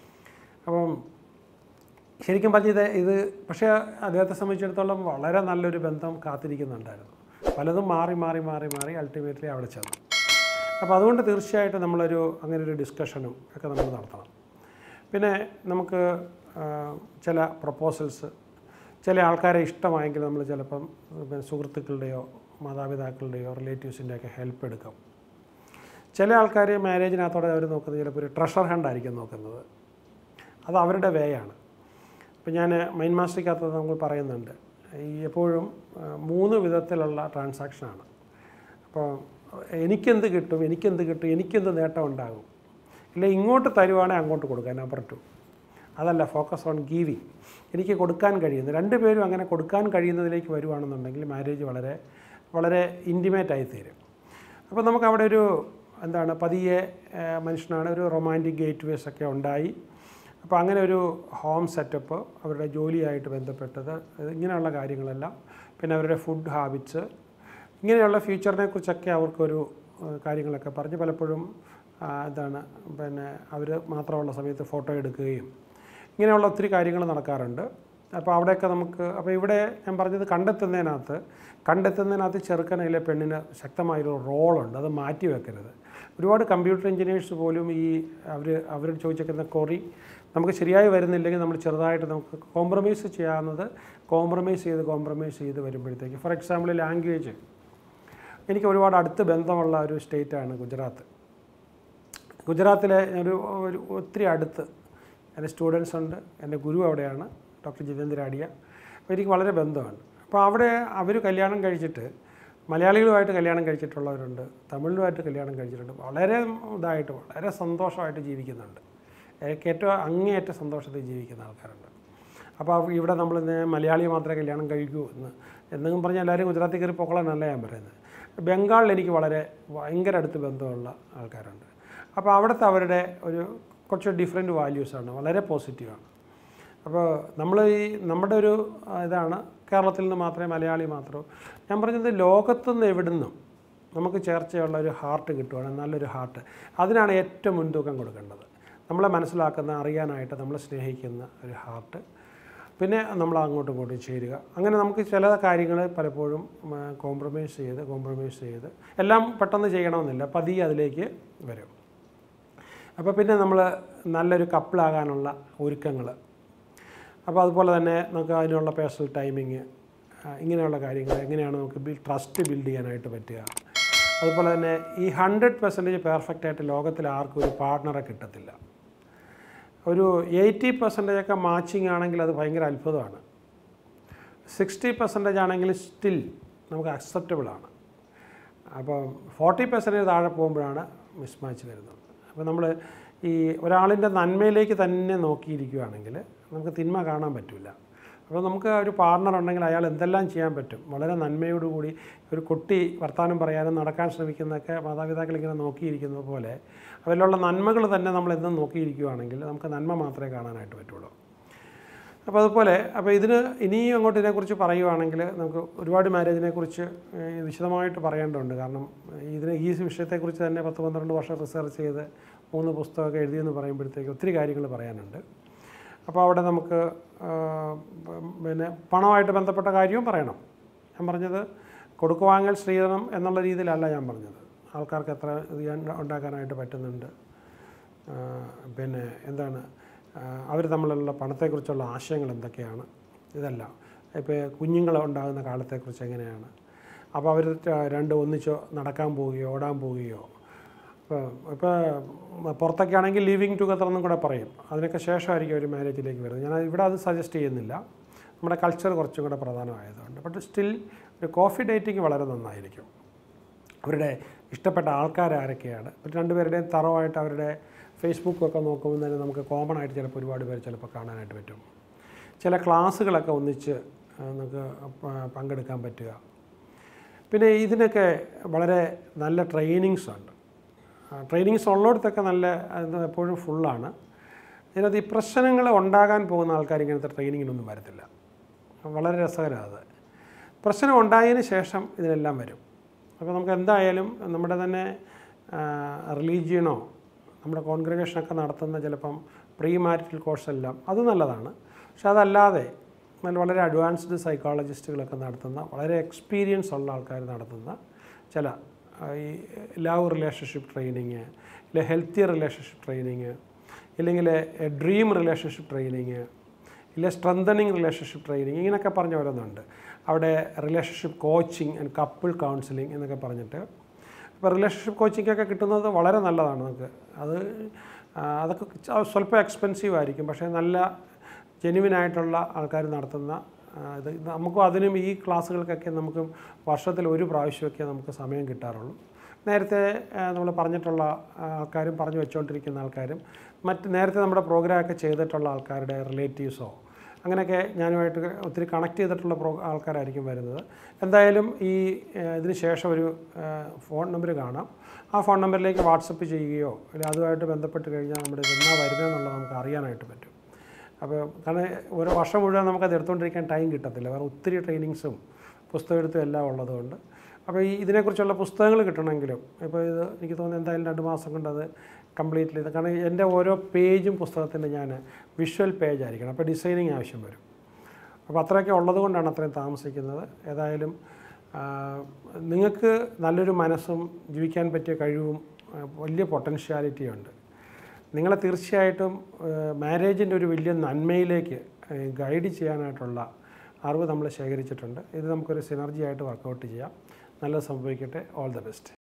അപ്പം ശരിക്കും പറഞ്ഞത് ഇത് പക്ഷേ അദ്ദേഹത്തെ സംബന്ധിച്ചിടത്തോളം വളരെ നല്ലൊരു ബന്ധം കാത്തിരിക്കുന്നുണ്ടായിരുന്നു പലതും മാറി മാറി മാറി മാറി അൾട്ടിമേറ്റ്ലി അവിടെ ചെന്നു അപ്പോൾ അതുകൊണ്ട് തീർച്ചയായിട്ടും നമ്മളൊരു അങ്ങനെ ഒരു ഡിസ്കഷനും ഒക്കെ നമ്മൾ നടത്തണം പിന്നെ നമുക്ക് ആ, ചില പ്രപ്പോസൽസ് ചില ആൾക്കാരെ ഇഷ്ടമായെങ്കിൽ നമ്മൾ ചിലപ്പം പിന്നെ സുഹൃത്തുക്കളുടെയോ മാതാപിതാക്കളുടെയോ റിലേറ്റീവ്സിൻ്റെയൊക്കെ ഹെൽപ്പ് എടുക്കും ചില ആൾക്കാർ മാരേജിനകത്തോടെ അവർ നോക്കുന്നത് ചിലപ്പോൾ ഒരു ട്രഷർ ഹണ്ടായിരിക്കും നോക്കുന്നത് അത് അവരുടെ വേയാണ് ഇപ്പം ഞാൻ മൈൻഡ് മാസ്റ്ററിക്കകത്ത് നമ്മൾ പറയുന്നുണ്ട് ഈ എപ്പോഴും ആ, മൂന്ന് വിധത്തിലുള്ള ട്രാൻസാക്ഷനാണ് അപ്പോൾ എനിക്കെന്ത് കിട്ടും എനിക്കെന്ത് കിട്ടും എനിക്കെന്ത് നേട്ടം ഉണ്ടാകും ഇല്ല ഇങ്ങോട്ട് തരുവാണെങ്കിൽ അങ്ങോട്ട് കൊടുക്കാൻ നമ്പർ ടു അതല്ല ഫോക്കസ് ഓൺ ഗീവിങ് എനിക്ക് കൊടുക്കാൻ കഴിയുന്നു രണ്ടുപേരും അങ്ങനെ കൊടുക്കാൻ കഴിയുന്നതിലേക്ക് വരുവാണെന്നുണ്ടെങ്കിൽ മാരേജ് വളരെ വളരെ ഇൻറ്റിമേറ്റ് ആയി തീരും അപ്പോൾ നമുക്ക് അവിടെ ഒരു എന്താണ് പതിയെ ആ, മനുഷ്യനാണ് ഒരു റൊമാൻറ്റിക് ഗേറ്റ് വേസ് ഒക്കെ ഉണ്ടായി അപ്പോൾ അങ്ങനെ ഒരു ഹോം സെറ്റപ്പ് അവരുടെ ജോലിയായിട്ട് ബന്ധപ്പെട്ടത് ഇത് ഇങ്ങനെയുള്ള കാര്യങ്ങളെല്ലാം പിന്നെ അവരുടെ ഫുഡ് ഹാബിറ്റ്സ് ഇങ്ങനെയുള്ള ഫ്യൂച്ചറിനെ കുറിച്ചൊക്കെ അവർക്കൊരു ആ, കാര്യങ്ങളൊക്കെ പറഞ്ഞ് പലപ്പോഴും ആ, എന്താണ് പിന്നെ അവർ മാത്രമുള്ള സമയത്ത് ഫോട്ടോ എടുക്കുകയും ഇങ്ങനെയുള്ള ഒത്തിരി കാര്യങ്ങൾ നടക്കാറുണ്ട് അപ്പോൾ അവിടെയൊക്കെ നമുക്ക് അപ്പോൾ ഇവിടെ ഞാൻ പറഞ്ഞത് കണ്ടെത്തുന്നതിനകത്ത് കണ്ടെത്തുന്നതിനകത്ത് ചെറുക്കനയിലെ പെണ്ണിന് ശക്തമായൊരു റോളുണ്ട് അത് മാറ്റി വെക്കരുത് ഒരുപാട് കമ്പ്യൂട്ടർ എഞ്ചിനീയേഴ്സ് പോലും ഈ അവർ അവർ ചോദിച്ചേക്കുന്ന കൊറി നമുക്ക് ശരിയായി വരുന്നില്ലെങ്കിൽ നമ്മൾ ചെറുതായിട്ട് നമുക്ക് കോംപ്രമൈസ് ചെയ്യാവുന്നത് കോംപ്രമൈസ് ചെയ്ത് കോംപ്രമൈസ് ചെയ്ത് വരുമ്പോഴത്തേക്ക് ഫോർ എക്സാമ്പിൾ ലാംഗ്വേജ് എനിക്ക് ഒരുപാട് അടുത്ത് ബന്ധമുള്ള ഒരു സ്റ്റേറ്റാണ് ഗുജറാത്ത് ഗുജറാത്തിലെ ഒരു ഒരു ഒത്തിരി അടുത്ത് എൻ്റെ സ്റ്റുഡൻസ് ഉണ്ട് എൻ്റെ ഗുരു അവിടെയാണ് ഡോക്ടർ ജിതേന്ദ്ര ആടിയ അപ്പോൾ എനിക്ക് വളരെ ബന്ധമുണ്ട് അപ്പോൾ അവിടെ അവർ കല്യാണം കഴിച്ചിട്ട് മലയാളികളുമായിട്ട് കല്യാണം കഴിച്ചിട്ടുള്ളവരുണ്ട് തമിഴിലുമായിട്ട് കല്യാണം കഴിച്ചിട്ടുണ്ട് വളരെ ഇതായിട്ട് വളരെ സന്തോഷമായിട്ട് ജീവിക്കുന്നുണ്ട് എനിക്ക് ഏറ്റവും അങ്ങേയറ്റം സന്തോഷത്തിൽ ജീവിക്കുന്ന ആൾക്കാരുണ്ട് അപ്പോൾ അവ- ഇവിടെ നമ്മൾ നേ- മലയാളി മാത്രമേ കല്യാണം കഴിക്കൂ എന്ന് എന്നെങ്കിലും പറഞ്ഞാൽ എല്ലാവരും ഗുജറാത്തിൽ കയറി പൊക്കളെന്നല്ല ഞാൻ പറയുന്നത് ബംഗാളിൽ എനിക്ക് വളരെ ഭയങ്കര അടുത്ത് ബന്ധമുള്ള ആൾക്കാരുണ്ട് അപ്പോൾ അവിടുത്തെ അവരുടെ ഒരു കുറച്ച് ഡിഫറെൻറ്റ് വാല്യൂസാണ് വളരെ പോസിറ്റീവാണ് അപ്പോൾ നമ്മൾ ഈ നമ്മുടെ ഒരു ആ, ഇതാണ് കേരളത്തിൽ നിന്ന് മാത്രമേ മലയാളി മാത്രമേ ഞാൻ പറഞ്ഞത് ലോകത്തുനിന്ന് എവിടുന്നും നമുക്ക് ചേർച്ചയുള്ള ഒരു ഹാർട്ട് കിട്ടുവാണ് നല്ലൊരു ഹാർട്ട് അതിനാണ് ഏറ്റവും മുൻതൂക്കം കൊടുക്കേണ്ടത് നമ്മളെ മനസ്സിലാക്കുന്ന അറിയാനായിട്ട് നമ്മളെ സ്നേഹിക്കുന്ന ഒരു ഹാർട്ട് പിന്നെ നമ്മൾ അങ്ങോട്ടും ഇങ്ങോട്ടും ചേരുക അങ്ങനെ നമുക്ക് ചില കാര്യങ്ങൾ പലപ്പോഴും കോംപ്രമൈസ് ചെയ്ത് കോംപ്രമൈസ് ചെയ്ത് എല്ലാം പെട്ടെന്ന് ചെയ്യണമെന്നില്ല പതിയെ അതിലേക്ക് വരും അപ്പോൾ പിന്നെ നമ്മൾ നല്ലൊരു കപ്പിളാകാനുള്ള ഒരുക്കങ്ങൾ അപ്പോൾ അതുപോലെ തന്നെ നമുക്ക് അതിനുള്ള പേഴ്സണൽ ടൈമിങ് ഇങ്ങനെയുള്ള കാര്യങ്ങൾ എങ്ങനെയാണ് നമുക്ക് ബിൽ ട്രസ്റ്റ് ബിൽഡ് ചെയ്യാനായിട്ട് പറ്റുക അതുപോലെ തന്നെ ഈ ഹൺഡ്രഡ് പെർസെൻറ്റേജ് പെർഫെക്റ്റ് ആയിട്ട് ലോകത്തിൽ ആർക്കും ഒരു പാർട്ട്ണറെ കിട്ടത്തില്ല ഒരു എയ്റ്റി പെർസെൻറ്റേജ് ഒക്കെ മാച്ചിങ് ആണെങ്കിൽ അത് ഭയങ്കര അത്ഭുതമാണ് സിക്സ്റ്റി പെർസെൻറ്റേജ് ആണെങ്കിൽ സ്റ്റിൽ നമുക്ക് അക്സെപ്റ്റബിൾ ആണ് അപ്പോൾ ഫോർട്ടി പെർസെൻറ്റേജ് താഴെ പോകുമ്പോഴാണ് മിസ്മാച്ച് വരുന്നത് അപ്പോൾ നമ്മൾ ഈ ഒരാളിൻ്റെ നന്മയിലേക്ക് തന്നെ നോക്കിയിരിക്കുകയാണെങ്കിൽ നമുക്ക് തിന്മ കാണാൻ പറ്റില്ല അപ്പോൾ നമുക്ക് ഒരു പാർട്ണർ ഉണ്ടെങ്കിൽ അയാൾ എന്തെല്ലാം ചെയ്യാൻ പറ്റും വളരെ നന്മയോടുകൂടി ഒരു കുട്ടി വർത്തമാനം പറയാനും നടക്കാൻ ശ്രമിക്കുന്നതൊക്കെ മാതാപിതാക്കൾ ഇങ്ങനെ നോക്കിയിരിക്കുന്നത് പോലെ അതിലുള്ള നന്മകൾ തന്നെ നമ്മൾ എന്നും നോക്കിയിരിക്കുകയാണെങ്കിൽ നമുക്ക് നന്മ മാത്രമേ കാണാനായിട്ട് പറ്റുള്ളൂ അപ്പോൾ അതുപോലെ അപ്പോൾ ഇതിന് ഇനിയും അങ്ങോട്ട് ഇതിനെക്കുറിച്ച് പറയുവാണെങ്കിൽ നമുക്ക് ഒരുപാട് മാരേജിനെ കുറിച്ച് ഏഹ്, വിശദമായിട്ട് പറയേണ്ടതുണ്ട് കാരണം ഇതിന് ഈ വിഷയത്തെക്കുറിച്ച് തന്നെ പത്ത് പന്ത്രണ്ട് വർഷം റിസർച്ച് ചെയ്ത് മൂന്ന് പുസ്തകമൊക്കെ എഴുതിയെന്ന് പറയുമ്പോഴത്തേക്ക് ഒത്തിരി കാര്യങ്ങൾ പറയാനുണ്ട് അപ്പോൾ അവിടെ നമുക്ക് ആഹ്, പിന്നെ പണമായിട്ട് ബന്ധപ്പെട്ട കാര്യവും പറയണം ഞാൻ പറഞ്ഞത് കൊടുക്കുവാങ്ങൽ സ്ത്രീധനം എന്നുള്ള രീതിയിലല്ല ഞാൻ പറഞ്ഞത് ആൾക്കാർക്ക് എത്ര ഇത് ചെയ്യാൻ ഉണ്ടാക്കാനായിട്ട് പറ്റുന്നുണ്ട് ആ, പിന്നെ എന്താണ് അവർ തമ്മിലുള്ള പണത്തെക്കുറിച്ചുള്ള ആശയങ്ങൾ എന്തൊക്കെയാണ് ഇതെല്ലാം ഇപ്പോൾ കുഞ്ഞുങ്ങൾ ഉണ്ടാകുന്ന കാലത്തെക്കുറിച്ച് എങ്ങനെയാണ് അപ്പോൾ അവർ രണ്ട് ഒന്നിച്ചോ നടക്കാൻ പോവുകയോ ഓടാൻ പോവുകയോ ഇപ്പോൾ ഇപ്പോൾ പുറത്തൊക്കെ ആണെങ്കിൽ ലിവിങ് ടുഗദർ എന്നും കൂടെ പറയും അതിനൊക്കെ ശേഷമായിരിക്കും ഒരു മാരേജിലേക്ക് വരുന്നത് ഞാൻ ഇവിടെ അത് സജസ്റ്റ് ചെയ്യുന്നില്ല നമ്മുടെ കൾച്ചർ കുറച്ചും കൂടെ പ്രധാനമായതുകൊണ്ട് ബട്ട് സ്റ്റിൽ ഒരു കോഫി ഡേറ്റിംഗ് വളരെ നന്നായിരിക്കും അവരുടെ ഇഷ്ടപ്പെട്ട ആൾക്കാർ ആരൊക്കെയാണ് ഇപ്പം രണ്ടുപേരുടെയും തറവായിട്ട് അവരുടെ ഫേസ്ബുക്കൊക്കെ നോക്കുമ്പോൾ തന്നെ നമുക്ക് കോമൺ ആയിട്ട് ചിലപ്പോൾ ഒരുപാട് പേര് ചിലപ്പോൾ കാണാനായിട്ട് പറ്റും ചില ക്ലാസ്സുകളൊക്കെ ഒന്നിച്ച് ആ, നമുക്ക് പ- പങ്കെടുക്കാൻ പറ്റുക പിന്നെ ഇതിനൊക്കെ വളരെ നല്ല ട്രെയിനിങ്സ് ഉണ്ട് ട്രെയിനിങ്സ് ഉള്ളിടത്തൊക്കെ നല്ല അത് എപ്പോഴും ഫുള്ളാണ് ഇതിനകത്ത് ഈ പ്രശ്നങ്ങൾ ഉണ്ടാകാൻ പോകുന്ന ആൾക്കാർ ഇങ്ങനത്തെ ട്രെയിനിങ്ങിനൊന്നും വരത്തില്ല വളരെ രസകരമാണ് അത് പ്രശ്നം ഉണ്ടായതിന് ശേഷം ഇതിനെല്ലാം വരും അപ്പോൾ നമുക്ക് എന്തായാലും നമ്മുടെ തന്നെ റിലീജിയനോ നമ്മുടെ കോൺഗ്രിഗേഷനൊക്കെ നടത്തുന്ന ചിലപ്പം പ്രീ മാരിറ്റൽ കോഴ്സ് എല്ലാം അത് നല്ലതാണ് പക്ഷെ അതല്ലാതെ നല്ല വളരെ അഡ്വാൻസ്ഡ് സൈക്കോളജിസ്റ്റുകളൊക്കെ നടത്തുന്ന വളരെ എക്സ്പീരിയൻസ് ഉള്ള ആൾക്കാർ നടത്തുന്ന ചില ആ, ഈ ലവ് റിലേഷൻഷിപ്പ് ട്രെയിനിങ് ഇല്ലെ ഹെൽത്തി റിലേഷൻഷിപ്പ് ട്രെയിനിങ് ഇല്ലെങ്കിൽ ഡ്രീം റിലേഷൻഷിപ്പ് ട്രെയിനിങ് ഇല്ല സ്ട്രെങ്തനിങ് റിലേഷൻഷിപ്പ് ട്രെയിനിങ് ഇങ്ങനെയൊക്കെ പറഞ്ഞ ഓരോന്നുണ്ട് അവിടെ relationship coaching and couple counselling എന്നൊക്കെ പറഞ്ഞിട്ട് ഇപ്പോൾ റിലേഷൻഷിപ്പ് കോച്ചിങ് ഒക്കെ കിട്ടുന്നത് വളരെ നല്ലതാണ് നമുക്ക് അത് ആ, അതൊക്കെ ച- സ്വല്പം എക്സ്പെൻസീവ് ആയിരിക്കും പക്ഷേ നല്ല ജെനുവിൻ ആയിട്ടുള്ള ആൾക്കാർ നടത്തുന്ന ആ, ഇത് ഇത് നമുക്കും അതിനും ഈ ക്ലാസ്സുകൾക്കൊക്കെ നമുക്ക് വർഷത്തിൽ ഒരു പ്രാവശ്യമൊക്കെ നമുക്ക് സമയം കിട്ടാറുള്ളൂ നേരത്തെ നമ്മൾ പറഞ്ഞിട്ടുള്ള ആ, ആൾക്കാരും പറഞ്ഞു വെച്ചുകൊണ്ടിരിക്കുന്ന ആൾക്കാരും മറ്റ് നേരത്തെ നമ്മുടെ പ്രോഗ്രാമൊക്കെ ചെയ്തിട്ടുള്ള ആൾക്കാരുടെ റിലേറ്റീവ്സോ അങ്ങനെയൊക്കെ ഞാനുമായിട്ട് ഒത്തിരി കണക്ട് ചെയ്തിട്ടുള്ള പ്രോ ആൾക്കാരായിരിക്കും വരുന്നത് എന്തായാലും ഈ ഏഹ്, ഇതിന് ശേഷം ഒരു ഏഹ്, ഫോൺ നമ്പർ കാണാം ആ ഫോൺ നമ്പറിലേക്ക് വാട്സപ്പ് ചെയ്യുകയോ അല്ലെങ്കിൽ അതുമായിട്ട് ബന്ധപ്പെട്ട് കഴിഞ്ഞാൽ നമ്മുടെ ഇത് എന്നാ വരുന്നതെന്നുള്ളത് നമുക്ക് അറിയാനായിട്ട് പറ്റും അപ്പോൾ കാരണം ഒരു വർഷം മുഴുവൻ നമുക്കത് എടുത്തുകൊണ്ടിരിക്കാൻ ടൈം കിട്ടത്തില്ല വേറെ ഒത്തിരി ട്രെയിനിങ്സും പുസ്തകം എഴുത്തും എല്ലാം ഉള്ളതുകൊണ്ട് അപ്പോൾ ഈ ഇതിനെക്കുറിച്ചുള്ള പുസ്തകങ്ങൾ കിട്ടണമെങ്കിലും ഇപ്പോൾ ഇത് എനിക്ക് തോന്നുന്നു എന്തായാലും രണ്ട് മാസം കൊണ്ട് അത് കംപ്ലീറ്റ്ലി ഇത് കാരണം എൻ്റെ ഓരോ പേജും പുസ്തകത്തിൻ്റെ ഞാൻ വിഷ്വൽ പേജ് ആയിരിക്കണം അപ്പോൾ ഡിസൈനിങ് ആവശ്യം വരും അപ്പോൾ അത്രയൊക്കെ ഉള്ളത് കൊണ്ടാണ് അത്രയും താമസിക്കുന്നത് ഏതായാലും ആ, നിങ്ങൾക്ക് നല്ലൊരു മനസ്സും ജീവിക്കാൻ പറ്റിയ കഴിവും ആ, വലിയ പൊട്ടൻഷ്യാലിറ്റിയും ഉണ്ട് നിങ്ങളെ തീർച്ചയായിട്ടും മാരേജിൻ്റെ ഒരു വലിയ നന്മയിലേക്ക് ഗൈഡ് ചെയ്യാനായിട്ടുള്ള അറിവ് നമ്മൾ ശേഖരിച്ചിട്ടുണ്ട് ഇത് നമുക്കൊരു സിനർജി ആയിട്ട് വർക്കൗട്ട് ചെയ്യാം നല്ലത് സംഭവിക്കട്ടെ ഓൾ ദ ബെസ്റ്റ്